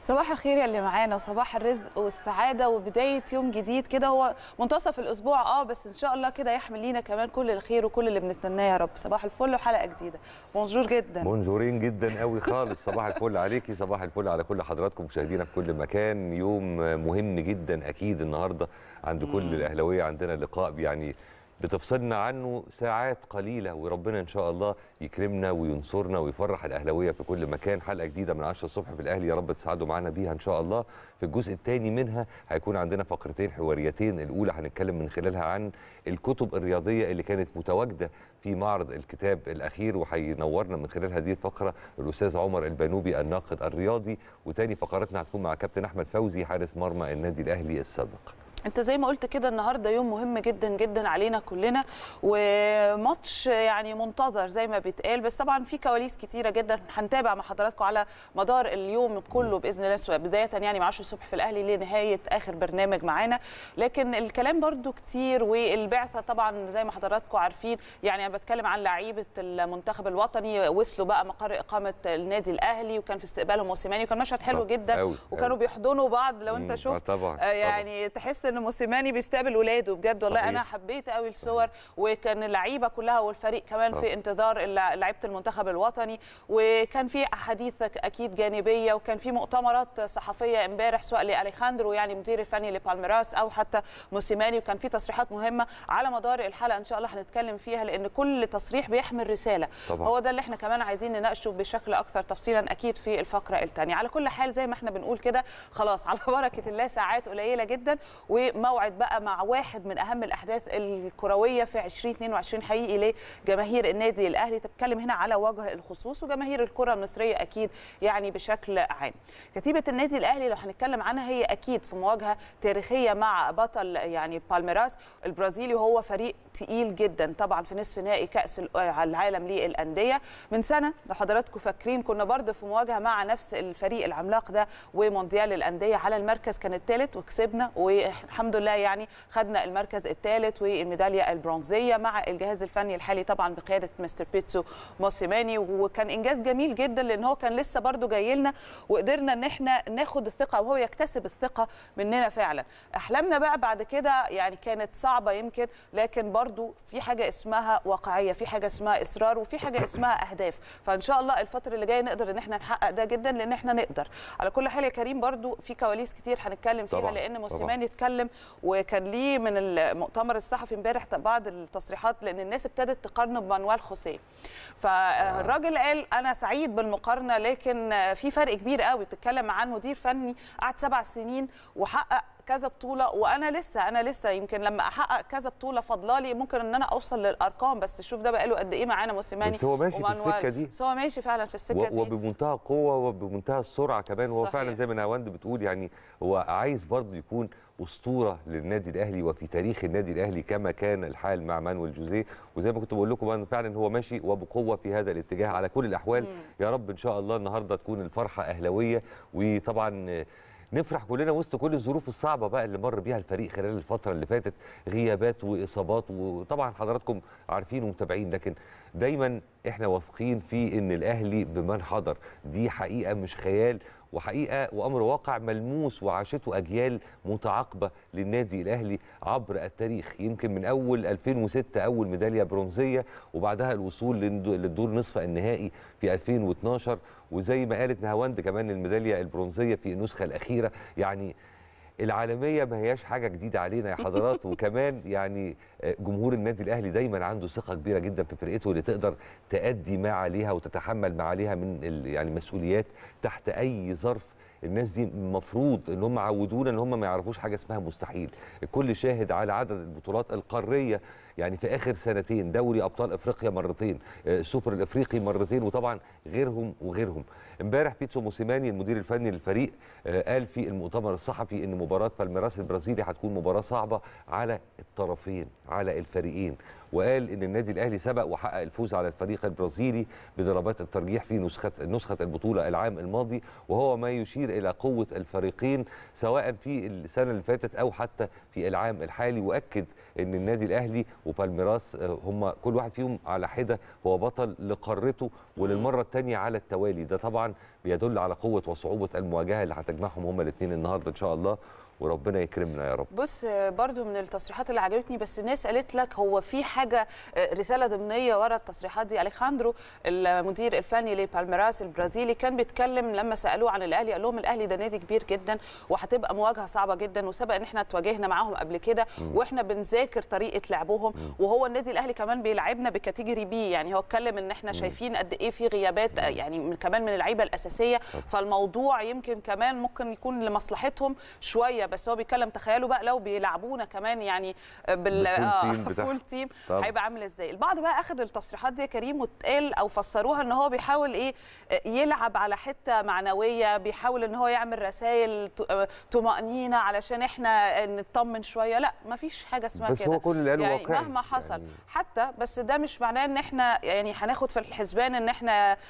صباح الخير يا اللي معانا وصباح الرزق والسعاده وبدايه يوم جديد كده هو منتصف الاسبوع اه بس ان شاء الله كده يحمل لينا كمان كل الخير وكل اللي بنتمناه يا رب صباح الفل وحلقه جديده بونجور جدا منظورين جدا قوي خالص صباح الفل عليكي صباح الفل على كل حضراتكم مشاهدينا في كل مكان يوم مهم جدا اكيد النهارده عند كل الاهلاويه عندنا لقاء يعني بتفصلنا عنه ساعات قليله وربنا ان شاء الله يكرمنا وينصرنا ويفرح الاهلاويه في كل مكان حلقه جديده من 10 الصبح في الاهلي يا رب تساعدوا معانا بيها ان شاء الله في الجزء الثاني منها هيكون عندنا فقرتين حواريتين الاولى هنتكلم من خلالها عن الكتب الرياضيه اللي كانت متواجده في معرض الكتاب الاخير وهينورنا من خلال هذه الفقره الاستاذ عمر البنوبي الناقد الرياضي وتاني فقراتنا هتكون مع كابتن احمد فوزي حارس مرمى النادي الاهلي السابق انت زي ما قلت كده النهارده يوم مهم جدا جدا علينا كلنا وماتش يعني منتظر زي ما بيتقال بس طبعا في كواليس كتيره جدا هنتابع مع حضراتكم على مدار اليوم كله باذن الله بدايه يعني من 10 الصبح في الاهلي لنهايه اخر برنامج معانا لكن الكلام برده كتير والبعثه طبعا زي ما حضراتكم عارفين يعني انا بتكلم عن لعيبه المنتخب الوطني وصلوا بقى مقر اقامه النادي الاهلي وكان في استقبالهم موسيماني وكان مشهد حلو جدا أوي وكانوا أوي. بيحضنوا بعض لو انت مم، شفت آه طبعا آه يعني تحس ان موسيماني بيستقبل ولاده بجد والله صحيح. انا حبيت قوي الصور وكان اللعيبه كلها والفريق كمان طبعا. في انتظار اللع- لعيبه المنتخب الوطني وكان في احاديث اكيد جانبيه وكان في مؤتمرات صحفيه امبارح سواء لاليخاندرو يعني مدير الفني لبالميراس او حتى موسيماني وكان في تصريحات مهمه على مدار الحلقه ان شاء الله هنتكلم فيها لان كل تصريح بيحمل رساله طبعا. هو ده اللي احنا كمان عايزين نناقشه بشكل اكثر تفصيلا اكيد في الفقره الثانيه على كل حال زي ما احنا بنقول كده خلاص على بركه الله ساعات قليله جدا وموعد بقى مع واحد من اهم الاحداث الكرويه في 2022 حقيقي لجماهير النادي الاهلي تتكلم هنا على وجه الخصوص وجماهير الكره المصريه اكيد يعني بشكل عام كتيبه النادي الاهلي لو هنتكلم عنها هي اكيد في مواجهه تاريخيه مع بطل يعني بالميراس البرازيلي وهو فريق تقيل جدا طبعا في نصف نهائي كاس العالم للانديه من سنه لو حضراتكم فاكرين كنا برضه في مواجهه مع نفس الفريق العملاق ده ومونديال الانديه على المركز كان الثالث وكسبنا والحمد لله يعني خدنا المركز الثالث والميداليه البرونزيه مع الجهاز الفني الحالي طبعا بقياده مستر بيتسو موسيماني وكان انجاز جميل جدا لان هو كان لسه برضه جاي لنا وقدرنا ان احنا ناخد الثقه وهو يكتسب الثقه مننا فعلا احلامنا بقى بعد كده يعني كانت صعبه يمكن لكن برضو في حاجه اسمها واقعيه في حاجه اسمها اصرار وفي حاجه اسمها اهداف فان شاء الله الفتره اللي جايه نقدر ان احنا نحقق ده جدا لان احنا نقدر على كل حال يا كريم برضو في كواليس كتير هنتكلم فيها طبعاً، لان طبعاً. موسيماني اتكلم وكان ليه من المؤتمر الصحفي امبارح بعض التصريحات لان الناس ابتدت تقارنه بمانويل خوسيه فالراجل قال انا سعيد بالمقارنه لكن في فرق كبير قوي بتتكلم عن مدير فني قعد سبع سنين وحقق كذا بطوله وانا لسه انا لسه يمكن لما احقق كذا بطوله فاضلالي ممكن ان انا اوصل للارقام بس شوف ده بقاله قد ايه معانا موسيماني بس هو ماشي في ومانويل. السكة دي. بس هو ماشي فعلا في السكه و- دي وبمنتهى القوه وبمنتهى السرعه كمان وهو صحيح. فعلا زي ما نهاوند بتقول يعني هو عايز برضه يكون اسطوره للنادي الاهلي وفي تاريخ النادي الاهلي كما كان الحال مع مانويل جوزيه وزي ما كنت بقول لكم أن فعلا هو ماشي وبقوه في هذا الاتجاه على كل الاحوال يا رب ان شاء الله النهارده تكون الفرحه اهلاويه وطبعا آه، نفرح كلنا وسط كل الظروف الصعبه بقى اللي مر بيها الفريق خلال الفتره اللي فاتت غيابات واصابات وطبعا حضراتكم عارفين ومتابعين لكن دايما احنا واثقين في ان الاهلي بمن حضر دي حقيقه مش خيال وحقيقه وامر واقع ملموس وعاشته اجيال متعاقبه للنادي الاهلي عبر التاريخ يمكن من اول 2006 اول ميداليه برونزيه وبعدها الوصول للد- للدور نصف النهائي في 2012 وزي ما قالت نهاوند كمان الميداليه البرونزيه في النسخه الاخيره يعني العالميه ما هياش حاجه جديده علينا يا حضرات وكمان يعني آه، جمهور النادي الاهلي دايما عنده ثقه كبيره جدا في فرقته اللي تقدر تأدي ما عليها وتتحمل ما عليها من ال- يعني مسؤوليات تحت اي ظرف الناس دي المفروض ان هم عودونا ان هم ما يعرفوش حاجه اسمها مستحيل الكل شاهد على عدد البطولات القاريه يعني في اخر سنتين دوري ابطال افريقيا مرتين آه، السوبر الافريقي مرتين وطبعا غيرهم وغيرهم امبارح بيتسو موسيماني المدير الفني للفريق آه، قال في المؤتمر الصحفي ان مباراه بالميراس البرازيلي هتكون مباراه صعبه على الطرفين على الفريقين وقال ان النادي الاهلي سبق وحقق الفوز على الفريق البرازيلي بضربات الترجيح في نسخه نسخه البطوله العام الماضي وهو ما يشير الى قوه الفريقين سواء في السنه اللي فاتت او حتى في العام الحالي واكد ان النادي الاهلي وبالميراس آه، هم كل واحد فيهم على حده هو بطل لقارته وللمره الثانيه على التوالي ده طبعا بيدل على قوه وصعوبه المواجهه اللي هتجمعهم هم الاثنين النهارده ان شاء الله وربنا يكرمنا يا رب بص برضو من التصريحات اللي عجبتني بس الناس قالت لك هو في حاجه رساله ضمنيه ورا التصريحات دي اليخاندرو المدير الفني لبالميراس البرازيلي كان بيتكلم لما سالوه عن الاهلي قال لهم الاهلي ده نادي كبير جدا وهتبقى مواجهه صعبه جدا وسبق ان احنا اتواجهنا معاهم قبل كده واحنا بنذاكر طريقه لعبهم وهو النادي الاهلي كمان بيلعبنا بكاتيجوري بي يعني هو اتكلم ان احنا شايفين قد ايه في غيابات يعني من كمان من اللعيبه الاساسيه فالموضوع يمكن كمان ممكن يكون لمصلحتهم شويه بس هو بيتكلم تخيلوا بقى لو بيلعبونا كمان يعني بال بالفول تيم آه بتاعهم. فول تيم طبعا. هيبقى عامل ازاي البعض بقى اخذ التصريحات دي يا كريم واتقال او فسروها ان هو بيحاول ايه يلعب على حته معنويه بيحاول ان هو يعمل رسائل طمانينه علشان احنا نطمن شويه لا مفيش حاجه اسمها بس كده هو كل اللي قاله يعني واقعي. مهما حصل يعني- يعني حتى بس ده مش معناه ان احنا يعني هناخد في الحسبان ان احنا أم،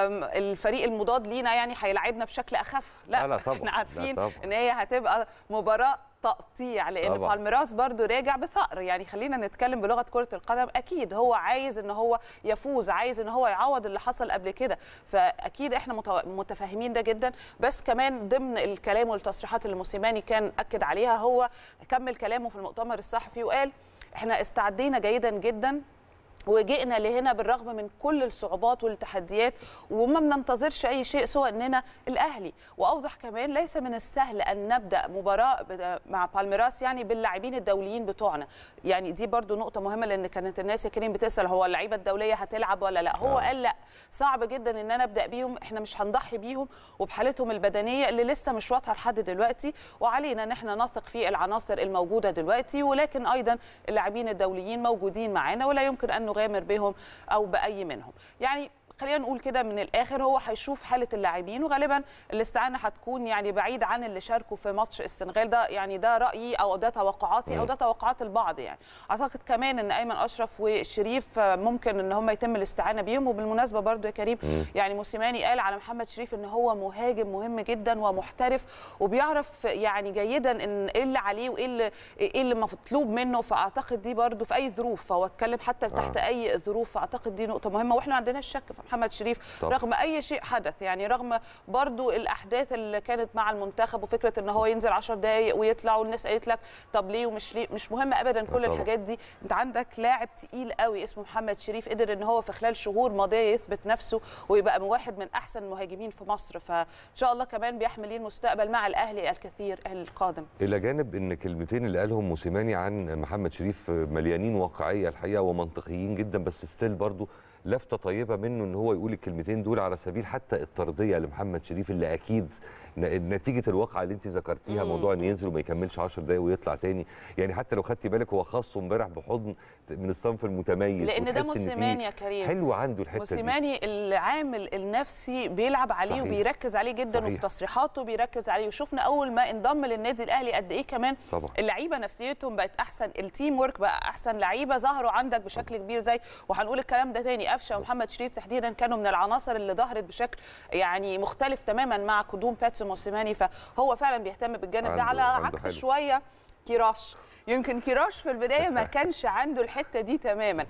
الفريق المضاد لينا يعني هيلاعبنا بشكل اخف لا, لا، لا طبعاً، احنا لا عارفين طبعاً. ان هي هتبقى مباراه تقطيع لان طبعاً. بالميراس برضو راجع بثأر يعني خلينا نتكلم بلغه كره القدم اكيد هو عايز ان هو يفوز عايز ان هو يعوض اللي حصل قبل كده فاكيد احنا متو- متفاهمين ده جدا بس كمان ضمن الكلام والتصريحات اللي موسيماني كان اكد عليها هو كمل كلامه في المؤتمر الصحفي وقال احنا استعدينا جيدا جدا وجئنا لهنا بالرغم من كل الصعوبات والتحديات وما بننتظرش اي شيء سوى اننا الاهلي واوضح كمان ليس من السهل ان نبدا مباراه بد- مع بالميراس يعني باللاعبين الدوليين بتوعنا يعني دي برضو نقطه مهمه لان كانت الناس يا كريم بتسال هو اللعيبه الدوليه هتلعب ولا لا هو آه. قال لا صعب جدا ان انا ابدا بيهم احنا مش هنضحي بيهم وبحالتهم البدنيه اللي لسه مش واضحه لحد دلوقتي وعلينا ان احنا نثق في العناصر الموجوده دلوقتي ولكن ايضا اللاعبين الدوليين موجودين معانا ولا يمكن ان نغامر بهم او باي منهم يعني خلينا نقول كده من الاخر هو هيشوف حاله اللاعبين وغالبا الاستعانه هتكون يعني بعيد عن اللي شاركوا في ماتش السنغال ده يعني ده رايي او ده توقعاتي او ده توقعات البعض يعني اعتقد كمان ان ايمن اشرف والشريف ممكن ان هم يتم الاستعانه بيهم وبالمناسبه برضو يا كريم مم. يعني موسيماني قال على محمد شريف ان هو مهاجم مهم جدا ومحترف وبيعرف يعني جيدا ان ايه اللي عليه وايه اللي ايه اللي مطلوب منه فاعتقد دي برضو في اي ظروف فهو اتكلم حتى تحت آه. اي ظروف فاعتقد دي نقطه مهمه واحنا ما عندناش شك في محمد شريف طبعا. رغم اي شيء حدث يعني رغم برضو الاحداث اللي كانت مع المنتخب وفكره ان هو ينزل 10 دقائق ويطلع والناس قالت لك طب ليه ومش ليه مش مهم ابدا كل طبعا. الحاجات دي انت عندك لاعب تقيل قوي اسمه محمد شريف قدر ان هو في خلال شهور ماضيه يثبت نفسه ويبقى من واحد من احسن المهاجمين في مصر فان شاء الله كمان بيحمل ليه المستقبل مع الاهلي الكثير القادم الى جانب ان كلمتين اللي قالهم موسيماني عن محمد شريف مليانين واقعيه الحقيقه ومنطقيين جدا بس ستيل برضو لفته طيبه منه ان هو يقول الكلمتين دول على سبيل حتى الترضيه لمحمد شريف اللي اكيد ن- نتيجه الواقعه اللي انت ذكرتيها مم. موضوع انه ينزل وما يكملش 10 دقايق ويطلع تاني يعني حتى لو خدتي بالك هو خاصه امبارح بحضن من الصنف المتميز لان ده وتحس إن في موسيماني يا كريم حلو عنده الحته دي موسيماني العامل النفسي بيلعب عليه صحيح. وبيركز عليه جدا صحيح. وفي تصريحاته بيركز عليه وشفنا اول ما انضم للنادي الاهلي قد ايه كمان طبعا اللعيبه نفسيتهم بقت احسن التيم ورك بقى احسن لعيبه ظهروا عندك بشكل كبير زي وهنقول الكلام ده تاني قفشه ومحمد شريف تحديدا كانوا من العناصر اللي ظهرت بشكل يعني مختلف تماما مع قدوم باتسو موسيماني فهو فعلا بيهتم بالجانب ده عنده- على عنده عكس حلو. شويه كيراش يمكن كيراش في البدايه ما كانش عنده الحته دي تماما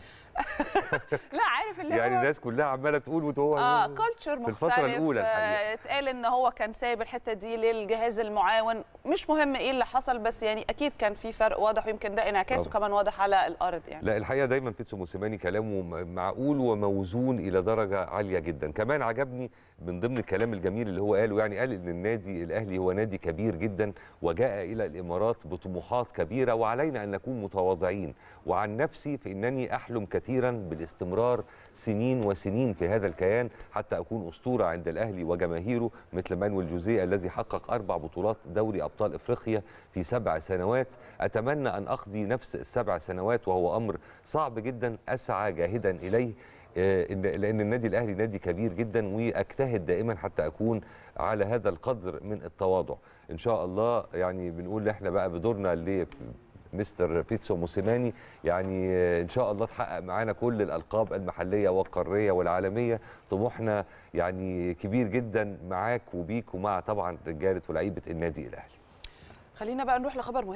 لا عارف اللي يعني هو الناس كلها عماله تقول وتقول اه كلتشر في مختلف الفترة الأولى الحقيقة. آه، اتقال ان هو كان سايب الحته دي للجهاز المعاون مش مهم ايه اللي حصل بس يعني اكيد كان في فرق واضح ويمكن ده انعكاسه طبعا. كمان واضح على الارض يعني لا الحقيقه دايما بيتسو موسيماني كلامه م- معقول وموزون الى درجه عاليه جدا كمان عجبني من ضمن الكلام الجميل اللي هو قاله يعني قال ان النادي الاهلي هو نادي كبير جدا وجاء الى الامارات بطموحات كبيره وعلينا ان نكون متواضعين وعن نفسي فانني احلم كثيرا بالاستمرار سنين وسنين في هذا الكيان حتى اكون اسطوره عند الاهلي وجماهيره مثل مانويل جوزيه الذي حقق اربع بطولات دوري ابطال افريقيا في سبع سنوات اتمنى ان اقضي نفس السبع سنوات وهو امر صعب جدا اسعى جاهدا اليه آه، إن- لان النادي الاهلي نادي كبير جدا واجتهد دائما حتى اكون على هذا القدر من التواضع ان شاء الله يعني بنقول احنا بقى بدورنا ل مستر بيتسو موسيماني يعني آه، ان شاء الله تحقق معانا كل الالقاب المحليه والقاريه والعالميه طموحنا يعني كبير جدا معاك وبيك ومع طبعا رجاله ولاعيبه النادي الاهلي خلينا بقى نروح لخبر مهم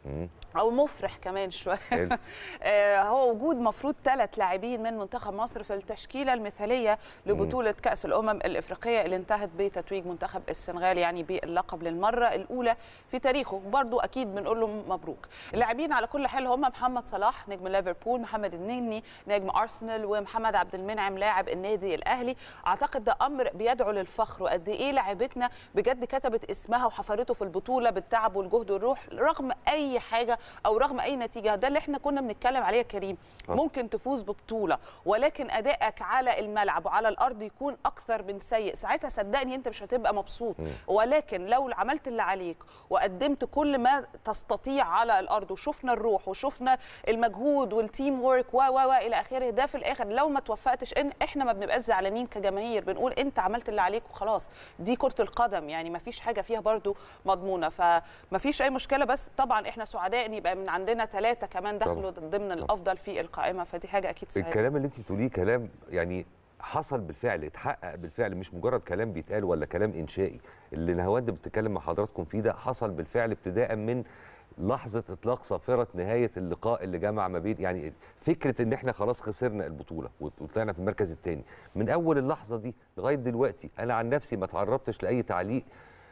مم. او مفرح كمان شويه حلو. آه، هو وجود مفروض ثلاث لاعبين من منتخب مصر في التشكيله المثاليه لبطوله كاس الامم الافريقيه اللي انتهت بتتويج منتخب السنغال يعني باللقب للمره الاولى في تاريخه برضو اكيد بنقول له مبروك اللاعبين على كل حال هم محمد صلاح نجم ليفربول محمد النني نجم ارسنال ومحمد عبد المنعم لاعب النادي الاهلي اعتقد ده امر بيدعو للفخر وقد ايه لاعبتنا بجد كتبت اسمها وحفرته في البطوله بالتعب والجهد والروح رغم اي حاجه او رغم اي نتيجه ده اللي احنا كنا بنتكلم عليه يا كريم آه. ممكن تفوز ببطوله ولكن ادائك على الملعب وعلى الارض يكون اكثر من سيء ساعتها صدقني انت مش هتبقى مبسوط مم. ولكن لو عملت اللي عليك وقدمت كل ما تستطيع على الارض وشفنا الروح وشفنا المجهود والتيم وورك و و و الى اخره ده في الاخر لو ما توفقتش ان احنا ما بنبقاش زعلانين كجماهير بنقول انت عملت اللي عليك وخلاص دي كره القدم يعني ما فيش حاجه فيها برضو مضمونه فما فيش اي مشكله بس طبعا احنا سعداء ان يبقى من عندنا ثلاثه كمان دخلوا ضمن الافضل في القائمه فدي حاجه اكيد سعيده الكلام اللي انت بتقوليه كلام يعني حصل بالفعل اتحقق بالفعل مش مجرد كلام بيتقال ولا كلام انشائي اللي نهاوند بتتكلم مع حضراتكم فيه ده حصل بالفعل ابتداء من لحظه اطلاق صافره نهايه اللقاء اللي جمع ما بين يعني فكره ان احنا خلاص خسرنا البطوله وطلعنا في المركز الثاني من اول اللحظه دي لغايه دلوقتي انا عن نفسي ما تعرضتش لاي تعليق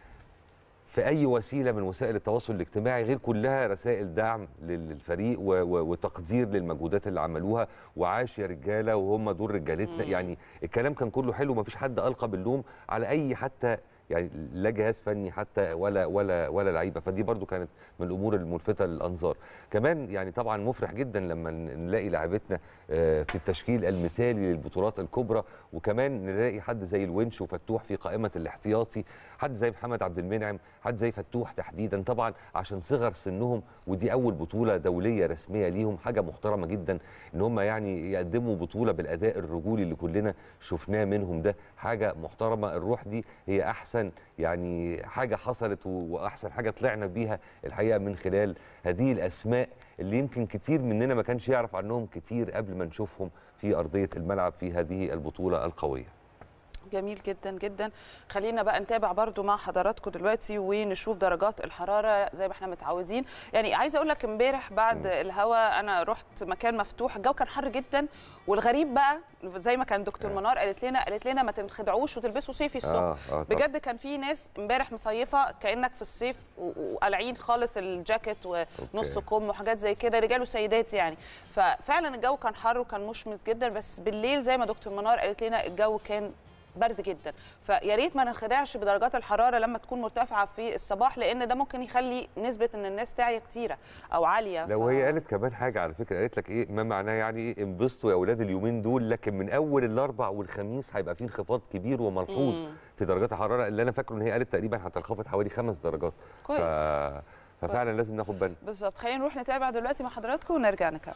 في اي وسيله من وسائل التواصل الاجتماعي غير كلها رسائل دعم للفريق و و وتقدير للمجهودات اللي عملوها وعاش يا رجاله وهم دول رجالتنا مم. يعني الكلام كان كله حلو ما فيش حد القى باللوم على اي حتى يعني لا جهاز فني حتى ولا ولا ولا لعيبه فدي برضو كانت من الامور الملفته للانظار كمان يعني طبعا مفرح جدا لما نلاقي لاعبتنا آه، في التشكيل المثالي للبطولات الكبرى وكمان نلاقي حد زي الونش وفتوح في قائمه الاحتياطي حد زي محمد عبد المنعم حد زي فتوح تحديدا طبعا عشان صغر سنهم ودي اول بطوله دوليه رسميه ليهم حاجه محترمه جدا ان هم يعني يقدموا بطوله بالاداء الرجولي اللي كلنا شفناه منهم ده حاجه محترمه الروح دي هي احسن يعني حاجه حصلت و- واحسن حاجه طلعنا بيها الحقيقه من خلال هذه الاسماء اللي يمكن كتير مننا ما كانش يعرف عنهم كتير قبل ما نشوفهم في ارضيه الملعب في هذه البطوله القويه جميل جدا جدا خلينا بقى نتابع برضو مع حضراتكم دلوقتي ونشوف درجات الحراره زي ما احنا متعودين يعني عايزه اقول لك امبارح بعد مم. الهوا انا رحت مكان مفتوح الجو كان حر جدا والغريب بقى زي ما كان دكتور آه. منار قالت لنا قالت لنا ما تنخدعوش وتلبسوا صيفي الصبح اه اه طبعاً. بجد كان في ناس امبارح مصيفه كانك في الصيف و- وقالعين خالص الجاكيت ونص أوكي. كم وحاجات زي كده رجال وسيدات يعني ففعلا الجو كان حر وكان مشمس جدا بس بالليل زي ما دكتور منار قالت لنا الجو كان برد جدا فيا ريت ما ننخدعش بدرجات الحراره لما تكون مرتفعه في الصباح لان ده ممكن يخلي نسبه ان الناس تعيا كتيره او عاليه لو هي قالت كمان حاجه على فكره قالت لك ايه ما معناه يعني ايه انبسطوا يا اولاد اليومين دول لكن من اول الاربع والخميس هيبقى في انخفاض كبير وملحوظ مم. في درجات الحراره اللي انا فاكره ان هي قالت تقريبا هتنخفض حوالي خمس درجات كويس ف... ففعلا لازم ناخد بالنا بالظبط خلينا نروح نتابع دلوقتي مع حضراتكم ونرجع نكمل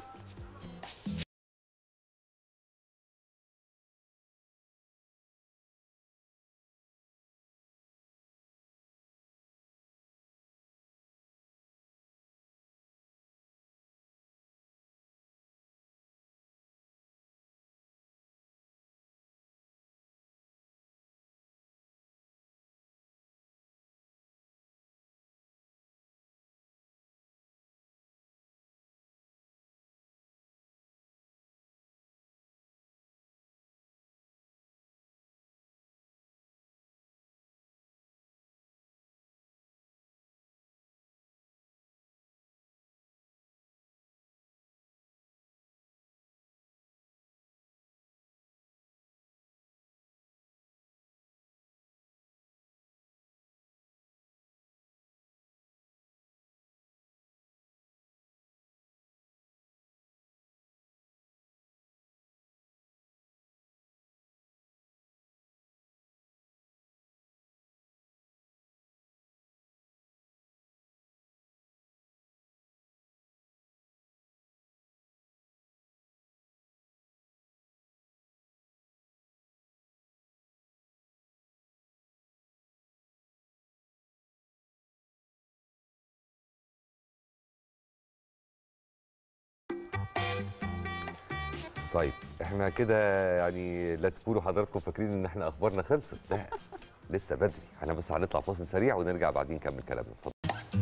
طيب احنا كده يعني لا تكونوا حضراتكم فاكرين ان احنا اخبارنا خلصت لا لسه بدري احنا بس هنطلع فاصل سريع ونرجع بعدين نكمل كلامنا اتفضل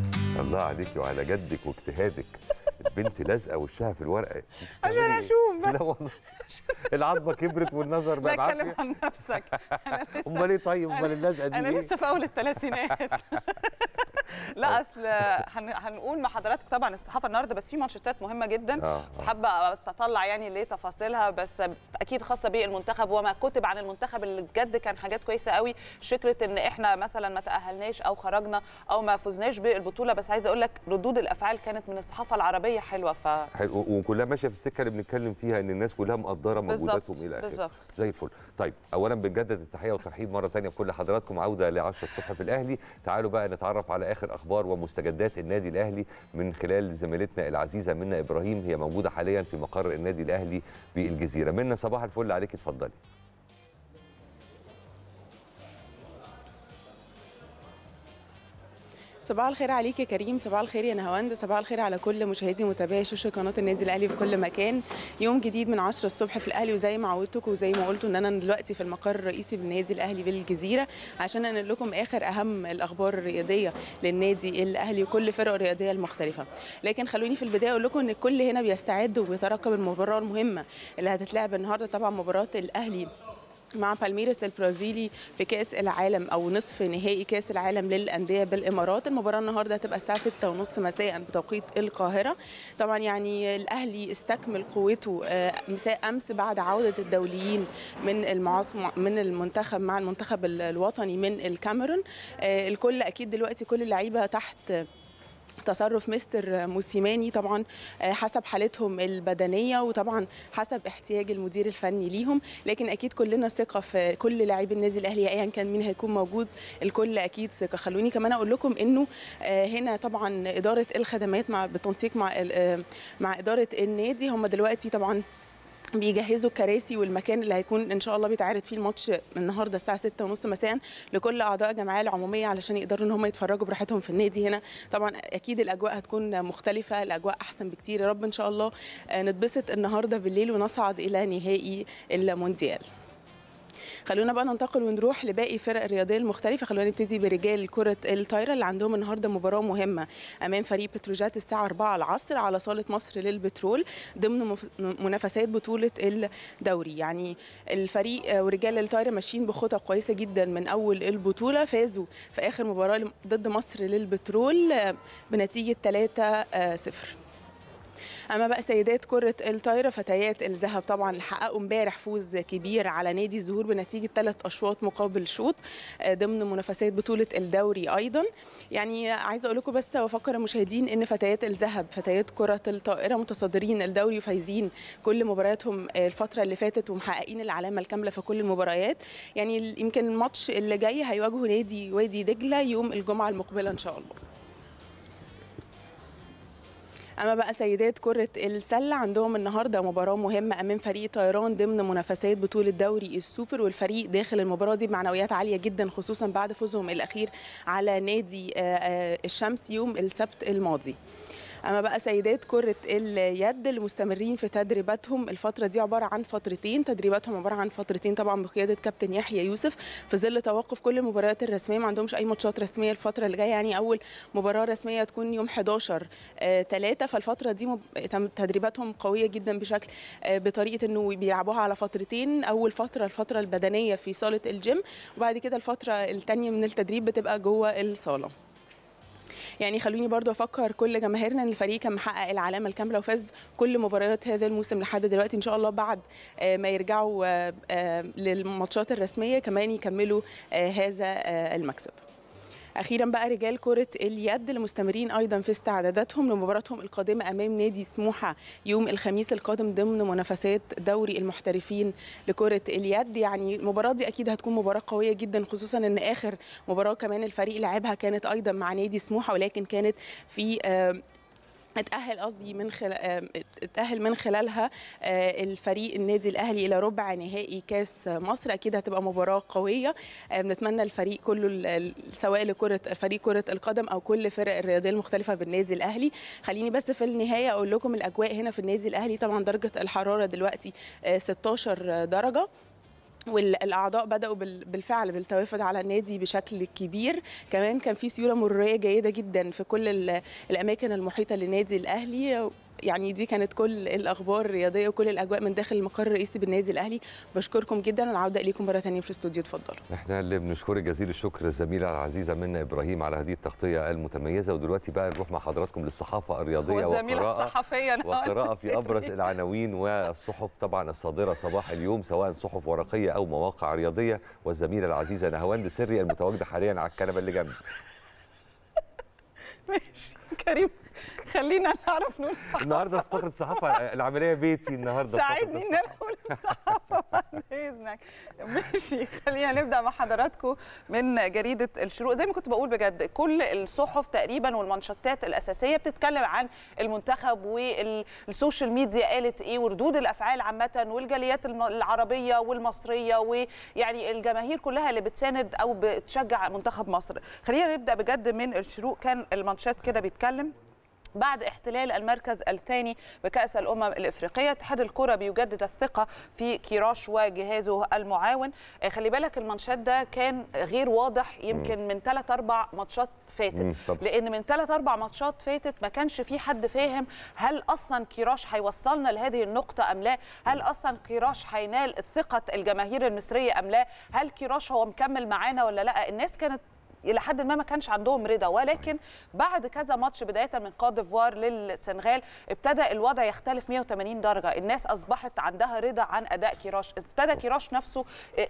الله عليكي وعلى جدك واجتهادك البنت لازقه وشها في الورقه عشان بتعملي إيه؟ أشوف بس. لا والله العظمه كبرت والنظر بقى بتكلم بعافيه عن نفسك انا لسه امال ايه طيب امال أنا- اللزقه دي انا ايه لسه في اول الثلاثينات لا اصل هن- هنقول مع حضراتكم طبعا الصحافه النهارده بس في مانشيتات مهمه جدا اه آه. حابه اتطلع يعني لتفاصيلها بس اكيد خاصه بالمنتخب وما كتب عن المنتخب اللي بجد كان حاجات كويسه قوي مش فكره ان احنا مثلا ما تاهلناش او خرجنا او ما فزناش بالبطوله بس عايزه اقول لك ردود الافعال كانت من الصحافه العربيه حلوه ف حلو و- وكلها ماشيه في السكه اللي بنتكلم فيها ان الناس كلها مقدره بالظبط مجهوداتهم الى اخره بالظبط زي الفل طيب اولا بنجدد التحيه والترحيب مره ثانيه بكل حضراتكم عوده ل 10 الصبح في الاهلي تعالوا بقى نتعرف على اخر اخبار ومستجدات النادي الاهلي من خلال زميلتنا العزيزه منى ابراهيم هي موجوده حاليا في مقر النادي الاهلي بالجزيره منى صباح الفل عليك اتفضلي صباح الخير عليك يا كريم صباح الخير يا نهاوند صباح الخير على كل مشاهدي ومتابعي شاشه قناه النادي الاهلي في كل مكان يوم جديد من 10 الصبح في الاهلي وزي ما عودتكم وزي ما قلتوا ان انا دلوقتي في المقر الرئيسي بالنادي الاهلي بالجزيره عشان انقل لكم اخر اهم الاخبار الرياضيه للنادي الاهلي وكل فرق الرياضيه المختلفه لكن خلوني في البدايه اقول لكم ان الكل هنا بيستعد وبيترقب المباراه المهمه اللي هتتلعب النهارده طبعا مباراه الاهلي مع بالميراس البرازيلي في كاس العالم او نصف نهائي كاس العالم للانديه بالامارات المباراه النهارده هتبقى الساعه 6:30 مساء بتوقيت القاهره طبعا يعني الاهلي استكمل قوته آه، مساء امس بعد عوده الدوليين من المعاصم من المنتخب مع المنتخب ال- الوطني من الكاميرون آه، الكل اكيد دلوقتي كل اللعيبه تحت تصرف مستر موسيماني طبعا آه، حسب حالتهم البدنيه وطبعا حسب احتياج المدير الفني ليهم لكن اكيد كلنا ثقه في كل لاعبي النادي الاهلي ايا كان مين هيكون موجود الكل اكيد ثقه خلوني كمان اقول لكم انه آه، هنا طبعا اداره الخدمات مع بالتنسيق مع ال- آه، مع اداره النادي هم دلوقتي طبعا بيجهزوا الكراسي والمكان اللي هيكون ان شاء الله بيتعرض فيه الماتش النهارده الساعه 6:30 مساء لكل اعضاء الجمعيه العموميه علشان يقدروا ان هم يتفرجوا براحتهم في النادي هنا طبعا اكيد الاجواء هتكون مختلفه الاجواء احسن بكتير يا رب ان شاء الله آه، نتبسط النهارده بالليل ونصعد الى نهائي المونديال خلونا بقى ننتقل ونروح لباقي فرق الرياضيه المختلفه خلونا نبتدي برجال كره الطايره اللي عندهم النهارده مباراه مهمه امام فريق بتروجات الساعه 4 العصر على صاله مصر للبترول ضمن مف- منافسات بطوله الدوري يعني الفريق آه، ورجال الطايره ماشيين بخطى كويسه جدا من اول البطوله فازوا في اخر مباراه ضد مصر للبترول آه، بنتيجه 3 0 اما بقى سيدات كره الطايره فتيات الذهب طبعا اللي حققوا امبارح فوز كبير على نادي الزهور بنتيجه ثلاث اشواط مقابل شوط آه، ضمن منافسات بطوله الدوري ايضا يعني عايزه اقول لكم بس وافكر المشاهدين ان فتيات الذهب فتيات كره الطائره متصدرين الدوري وفايزين كل مبارياتهم آه، الفتره اللي فاتت ومحققين العلامه الكامله في كل المباريات يعني يمكن الماتش اللي جاي هيواجهوا نادي وادي دجله يوم الجمعه المقبله ان شاء الله اما بقى سيدات كره السله عندهم النهارده مباراه مهمه امام فريق طيران ضمن منافسات بطوله دوري السوبر والفريق داخل المباراه دي بمعنويات عاليه جدا خصوصا بعد فوزهم الاخير على نادي آه، آه، الشمس يوم السبت الماضي اما بقى سيدات كره اليد المستمرين في تدريباتهم الفتره دي عباره عن فترتين تدريباتهم عباره عن فترتين طبعا بقياده كابتن يحيى يوسف في ظل توقف كل المباريات الرسميه ما عندهمش اي ماتشات رسميه الفتره اللي جايه يعني اول مباراه رسميه تكون يوم 11 3 فالفتره دي مب... تم- تدريباتهم قويه جدا بشكل آه، بطريقه انه بيلعبوها على فترتين اول فتره الفتره البدنيه في صاله الجيم وبعد كده الفتره الثانيه من التدريب بتبقى جوه الصاله يعني خلوني برضو افكر كل جماهيرنا ان الفريق كان محقق العلامه الكامله وفاز كل مباريات هذا الموسم لحد دلوقتي ان شاء الله بعد آه، ما يرجعوا آه، آه، للماتشات الرسميه كمان يكملوا آه، هذا آه، المكسب اخيرا بقى رجال كره اليد المستمرين ايضا في استعداداتهم لمباراتهم القادمه امام نادي سموحه يوم الخميس القادم ضمن منافسات دوري المحترفين لكره اليد يعني المباراه دي اكيد هتكون مباراه قويه جدا خصوصا ان اخر مباراه كمان الفريق لعبها كانت ايضا مع نادي سموحه ولكن كانت في آه، اتأهل قصدي من خلال اتأهل من خلالها آه، الفريق النادي الأهلي إلى ربع نهائي كاس مصر أكيد هتبقى مباراة قوية آه، بنتمنى الفريق كله ال- ال- سواء لكرة فريق كرة القدم أو كل فرق الرياضية المختلفة بالنادي الأهلي خليني بس في النهاية أقول لكم الأجواء هنا في النادي الأهلي طبعا درجة الحرارة دلوقتي آه، 16 درجة والاعضاء بداوا بال- بالفعل بالتوافد على النادي بشكل كبير كمان كان في سيوله مروريه جيده جدا في كل ال- الاماكن المحيطه للنادي الاهلي يعني دي كانت كل الاخبار الرياضيه وكل الاجواء من داخل المقر الرئيسي بالنادي الاهلي بشكركم جدا العوده اليكم مره ثانيه في الاستوديو اتفضلوا احنا اللي بنشكرك جزيل الشكر الزميله العزيزه منا ابراهيم على هذه التغطيه المتميزه ودلوقتي بقى نروح مع حضراتكم للصحافه الرياضيه والزميله وقراءه الصحفيه أنا وقراءة قلت في أبرز العناوين والصحف طبعا الصادرة صباح اليوم سواء صحف ورقية أو مواقع رياضية والزميلة العزيزة نهاوند سري المتواجدة حاليا على الكنبة اللي جنبي ماشي كريم خلينا نعرف نقول الصحافه النهارده فقرة الصحافة العملية بيتي النهارده فقرة ساعدني ان انا اقول الصحافه بعد اذنك ماشي خلينا نبدا مع حضراتكم من جريده الشروق زي ما كنت بقول بجد كل الصحف تقريبا والمانشيتات الاساسيه بتتكلم عن المنتخب والسوشيال ميديا قالت ايه وردود الافعال عامه والجاليات الم- العربيه والمصريه ويعني الجماهير كلها اللي بتساند او بتشجع منتخب مصر خلينا نبدا بجد من الشروق كان المانشات كده بيتكلم بعد احتلال المركز الثاني بكأس الأمم الإفريقية اتحاد الكرة بيجدد الثقة في كيراش وجهازه المعاون آه، خلي بالك المانشات ده كان غير واضح يمكن من ثلاث أربع ماتشات مم، فاتت طبعا. لأن من ثلاث أربع ماتشات فاتت ما كانش في حد فاهم هل أصلا كيراش هيوصلنا لهذه النقطة أم لا هل أصلا كيراش هينال ثقة الجماهير المصرية أم لا هل كيراش هو مكمل معانا ولا لا الناس كانت الى حد ما ما كانش عندهم رضا ولكن بعد كذا ماتش بدايه من كوت ديفوار للسنغال ابتدى الوضع يختلف 180 درجه الناس اصبحت عندها رضا عن اداء كيراش ابتدى كيراش نفسه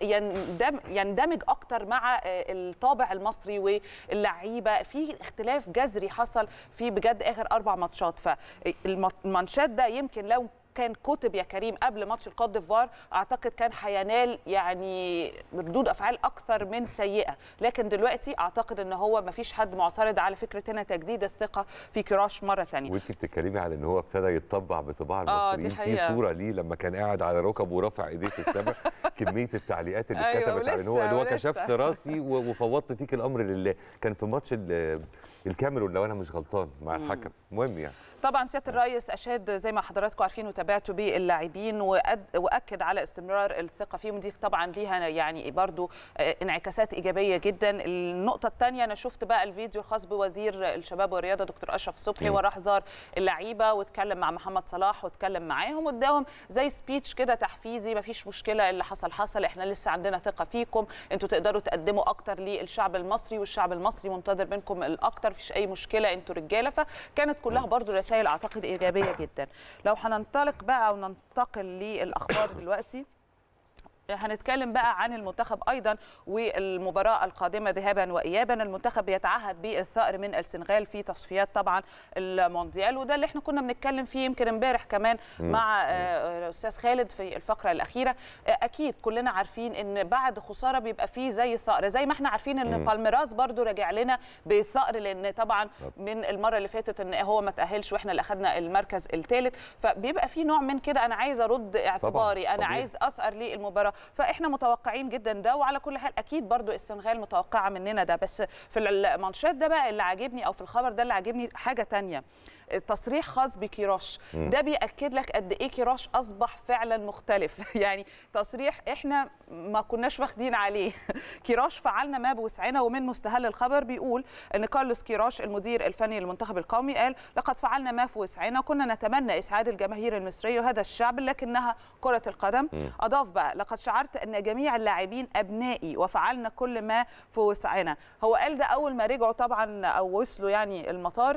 يندم يندمج اكتر مع الطابع المصري واللعيبه في اختلاف جذري حصل في بجد اخر اربع ماتشات فالماتشات ده يمكن لو كان كتب يا كريم قبل ماتش الكوت ديفوار اعتقد كان هينال يعني ردود افعال اكثر من سيئه لكن دلوقتي اعتقد ان هو ما فيش حد معترض على فكره هنا تجديد الثقه في كراش مره ثانيه وانت بتتكلمي على ان هو ابتدى يتطبع بطباع آه، دي المصريين في حقيقة. صوره ليه لما كان قاعد على ركبه ورافع ايديه في السماء كميه التعليقات اللي أيوة، اتكتبت على ان هو ولسه- اللي هو ولسه. كشفت راسي و- وفوضت فيك الامر لله كان في ماتش ال- الكاميرون لو انا مش غلطان مع الحكم المهم يعني طبعا سياده الرئيس اشاد زي ما حضراتكم عارفين وتابعتوا باللاعبين وأد- واكد على استمرار الثقه فيهم دي طبعا ليها يعني برضو آه، انعكاسات ايجابيه جدا النقطه الثانيه انا شفت بقى الفيديو الخاص بوزير الشباب والرياضه دكتور اشرف صبحي مم. وراح زار اللعيبه واتكلم مع محمد صلاح واتكلم معاهم واداهم زي سبيتش كده تحفيزي مفيش مشكله اللي حصل حصل احنا لسه عندنا ثقه فيكم انتوا تقدروا تقدموا اكتر للشعب المصري والشعب المصري منتظر منكم الاكتر مفيش اي مشكله انتوا رجاله فكانت كلها برضو رسائل اعتقد ايجابيه جدا لو هننطلق بقى وننتقل للاخبار دلوقتي هنتكلم بقى عن المنتخب ايضا والمباراه القادمه ذهابا وايابا المنتخب بيتعهد بالثأر من السنغال في تصفيات طبعا المونديال وده اللي احنا كنا بنتكلم فيه يمكن امبارح كمان مع آه، الاستاذ خالد في الفقره الاخيره آه، اكيد كلنا عارفين ان بعد خساره بيبقى فيه زي ثأر زي ما احنا عارفين ان مم. بالميراس برضو راجع لنا بالثأر لان طبعا طب. من المره اللي فاتت ان هو ما تاهلش واحنا اللي اخذنا المركز الثالث فبيبقى في نوع من كده انا عايزه ارد اعتباري انا طبيعي. عايز اثر للمباراه فاحنا متوقعين جدا ده وعلى كل حال اكيد برضو السنغال متوقعه مننا ده بس في المانشات ده بقى اللي عاجبني او في الخبر ده اللي عاجبني حاجه تانية تصريح خاص بكيروش مم. ده بيأكد لك قد ايه كيروش اصبح فعلا مختلف يعني تصريح احنا ما كناش واخدين عليه كيروش فعلنا ما بوسعنا ومن مستهل الخبر بيقول ان كارلوس كيروش المدير الفني للمنتخب القومي قال لقد فعلنا ما في وسعنا كنا نتمنى اسعاد الجماهير المصريه وهذا الشعب لكنها كره القدم مم. اضاف بقى لقد شعرت ان جميع اللاعبين ابنائي وفعلنا كل ما في وسعنا هو قال ده اول ما رجعوا طبعا او وصلوا يعني المطار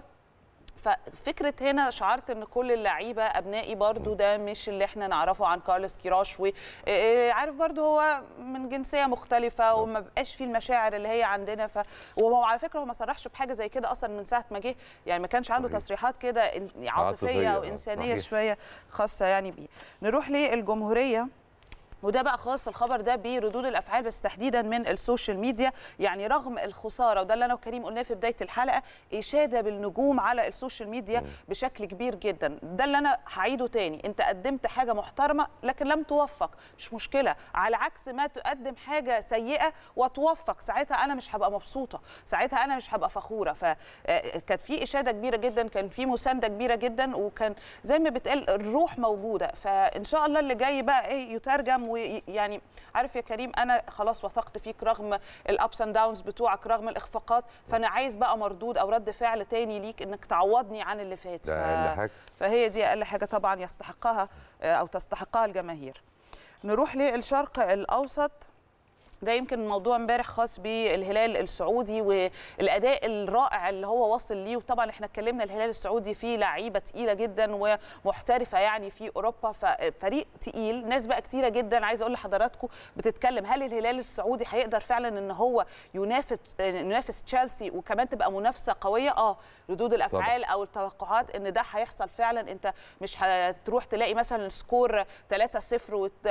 ففكره هنا شعرت ان كل اللعيبه ابنائي برضو ده مش اللي احنا نعرفه عن كارلوس كيراش وعارف برضو هو من جنسيه مختلفه وما بقاش فيه المشاعر اللي هي عندنا ف وهو على فكره هو ما صرحش بحاجه زي كده اصلا من ساعه ما جه يعني ما كانش عنده صحيح. تصريحات كده إن- عاطفية، عاطفيه او آه، انسانيه صحيح. شويه خاصه يعني بيه نروح للجمهوريه وده بقى خاص الخبر ده بردود الافعال بس تحديدا من السوشيال ميديا يعني رغم الخساره وده اللي انا وكريم قلناه في بدايه الحلقه اشاده بالنجوم على السوشيال ميديا بشكل كبير جدا ده اللي انا هعيده تاني انت قدمت حاجه محترمه لكن لم توفق مش مشكله على عكس ما تقدم حاجه سيئه وتوفق ساعتها انا مش هبقى مبسوطه ساعتها انا مش هبقى فخوره فكانت في اشاده كبيره جدا كان في مسانده كبيره جدا وكان زي ما بتقال الروح موجوده فان شاء الله اللي جاي بقى ايه يترجم ويعني عارف يا كريم انا خلاص وثقت فيك رغم الابس اند داونز بتوعك رغم الاخفاقات فانا عايز بقى مردود او رد فعل تاني ليك انك تعوضني عن اللي فات ده اقل حاجه فهي دي اقل حاجه طبعا يستحقها او تستحقها الجماهير نروح للشرق الاوسط ده يمكن موضوع امبارح خاص بالهلال السعودي والاداء الرائع اللي هو وصل ليه وطبعا احنا اتكلمنا الهلال السعودي فيه لعيبه تقيله جدا ومحترفه يعني في اوروبا ففريق تقيل ناس بقى كتيره جدا عايزه اقول لحضراتكم بتتكلم هل الهلال السعودي هيقدر فعلا ان هو ينافس ينافس تشيلسي وكمان تبقى منافسه قويه اه ردود الافعال طبعا. او التوقعات ان ده هيحصل فعلا انت مش هتروح تلاقي مثلا سكور 3-0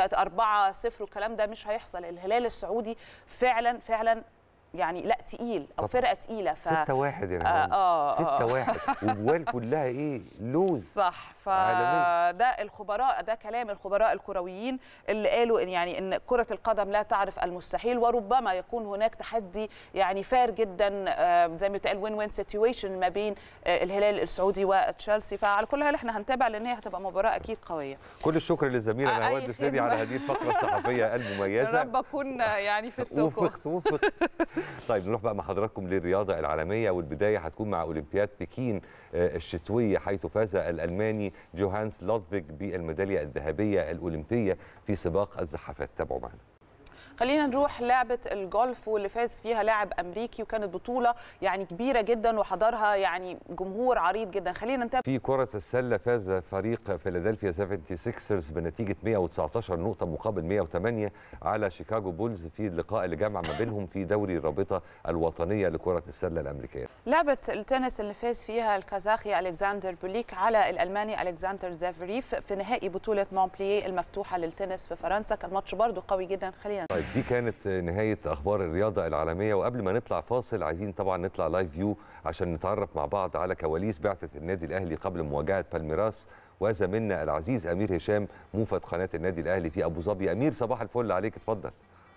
و4-0 والكلام ده مش هيحصل الهلال السعودي السعودي فعلا فعلا يعني لا تقيل او فرقه تقيله ف 6 1 يا نهار اه 6 1 وجوال كلها ايه لوز صح فده الخبراء ده كلام الخبراء الكرويين اللي قالوا ان يعني ان كره القدم لا تعرف المستحيل وربما يكون هناك تحدي يعني فار جدا زي ما بيتقال وين وين سيتويشن ما بين الهلال السعودي وتشيلسي فعلى كل حال احنا هنتابع لان هي هتبقى مباراه اكيد قويه كل الشكر للزميله نواد السيدي على هذه الفقره الصحفيه المميزه يا رب اكون يعني في التوكو وفقت وفقت طيب نروح بقى مع حضراتكم للرياضه العالميه والبدايه هتكون مع اولمبياد بكين الشتويه حيث فاز الالماني جوهانس لودفيج بالميداليه الذهبيه الاولمبيه في سباق الزحافات تابعوا معنا خلينا نروح لعبه الجولف واللي فاز فيها لاعب امريكي وكانت بطوله يعني كبيره جدا وحضرها يعني جمهور عريض جدا خلينا نتابع في كره السله فاز فريق فيلادلفيا 76رز بنتيجه 119 نقطه مقابل 108 على شيكاغو بولز في اللقاء اللي جمع ما بينهم في دوري الرابطه الوطنيه لكره السله الامريكيه لعبه التنس اللي فاز فيها الكازاخي الكسندر بوليك على الالماني الكسندر زافريف في نهائي بطوله مونبلييه المفتوحه للتنس في فرنسا كان ماتش برده قوي جدا خلينا طيب دي كانت نهايه اخبار الرياضه العالميه وقبل ما نطلع فاصل عايزين طبعا نطلع لايف فيو عشان نتعرف مع بعض على كواليس بعثه النادي الاهلي قبل مواجهه بالميراس وزميلنا العزيز امير هشام موفد قناه النادي الاهلي في ابو ظبي امير صباح الفل عليك اتفضل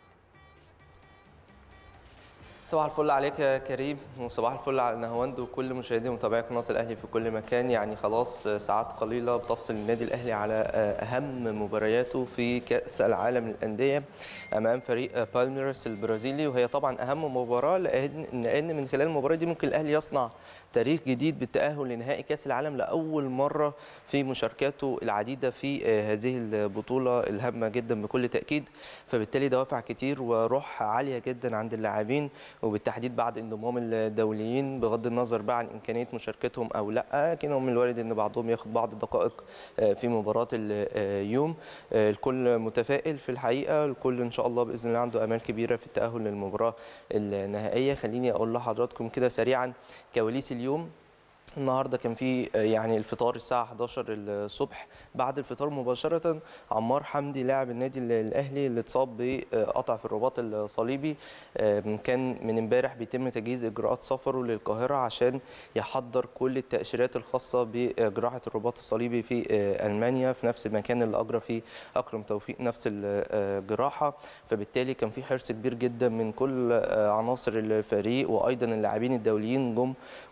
صباح الفل عليك يا كريم وصباح الفل على نهواند وكل مشاهدي ومتابعي قناه الاهلي في كل مكان يعني خلاص ساعات قليله بتفصل النادي الاهلي على اهم مبارياته في كاس العالم للانديه امام فريق بالميرس البرازيلي وهي طبعا اهم مباراه لان لان من خلال المباراه دي ممكن الاهلي يصنع تاريخ جديد بالتأهل لنهائي كأس العالم لأول مرة في مشاركاته العديدة في هذه البطولة الهامة جدا بكل تأكيد فبالتالي دوافع كتير وروح عالية جدا عند اللاعبين وبالتحديد بعد انضمام الدوليين بغض النظر بقى عن إمكانية مشاركتهم أو لا لكن من الوارد أن بعضهم ياخد بعض الدقائق في مباراة اليوم الكل متفائل في الحقيقة الكل إن شاء الله بإذن الله عنده أمال كبيرة في التأهل للمباراة النهائية خليني أقول لحضراتكم كده سريعا كواليس اليوم النهارده كان في يعني الفطار الساعه 11 الصبح بعد الفطار مباشره عمار حمدي لاعب النادي الاهلي اللي اتصاب بقطع في الرباط الصليبي كان من امبارح بيتم تجهيز اجراءات سفره للقاهره عشان يحضر كل التاشيرات الخاصه بجراحه الرباط الصليبي في المانيا في نفس المكان اللي اجرى فيه اكرم توفيق نفس الجراحه فبالتالي كان في حرص كبير جدا من كل عناصر الفريق وايضا اللاعبين الدوليين جم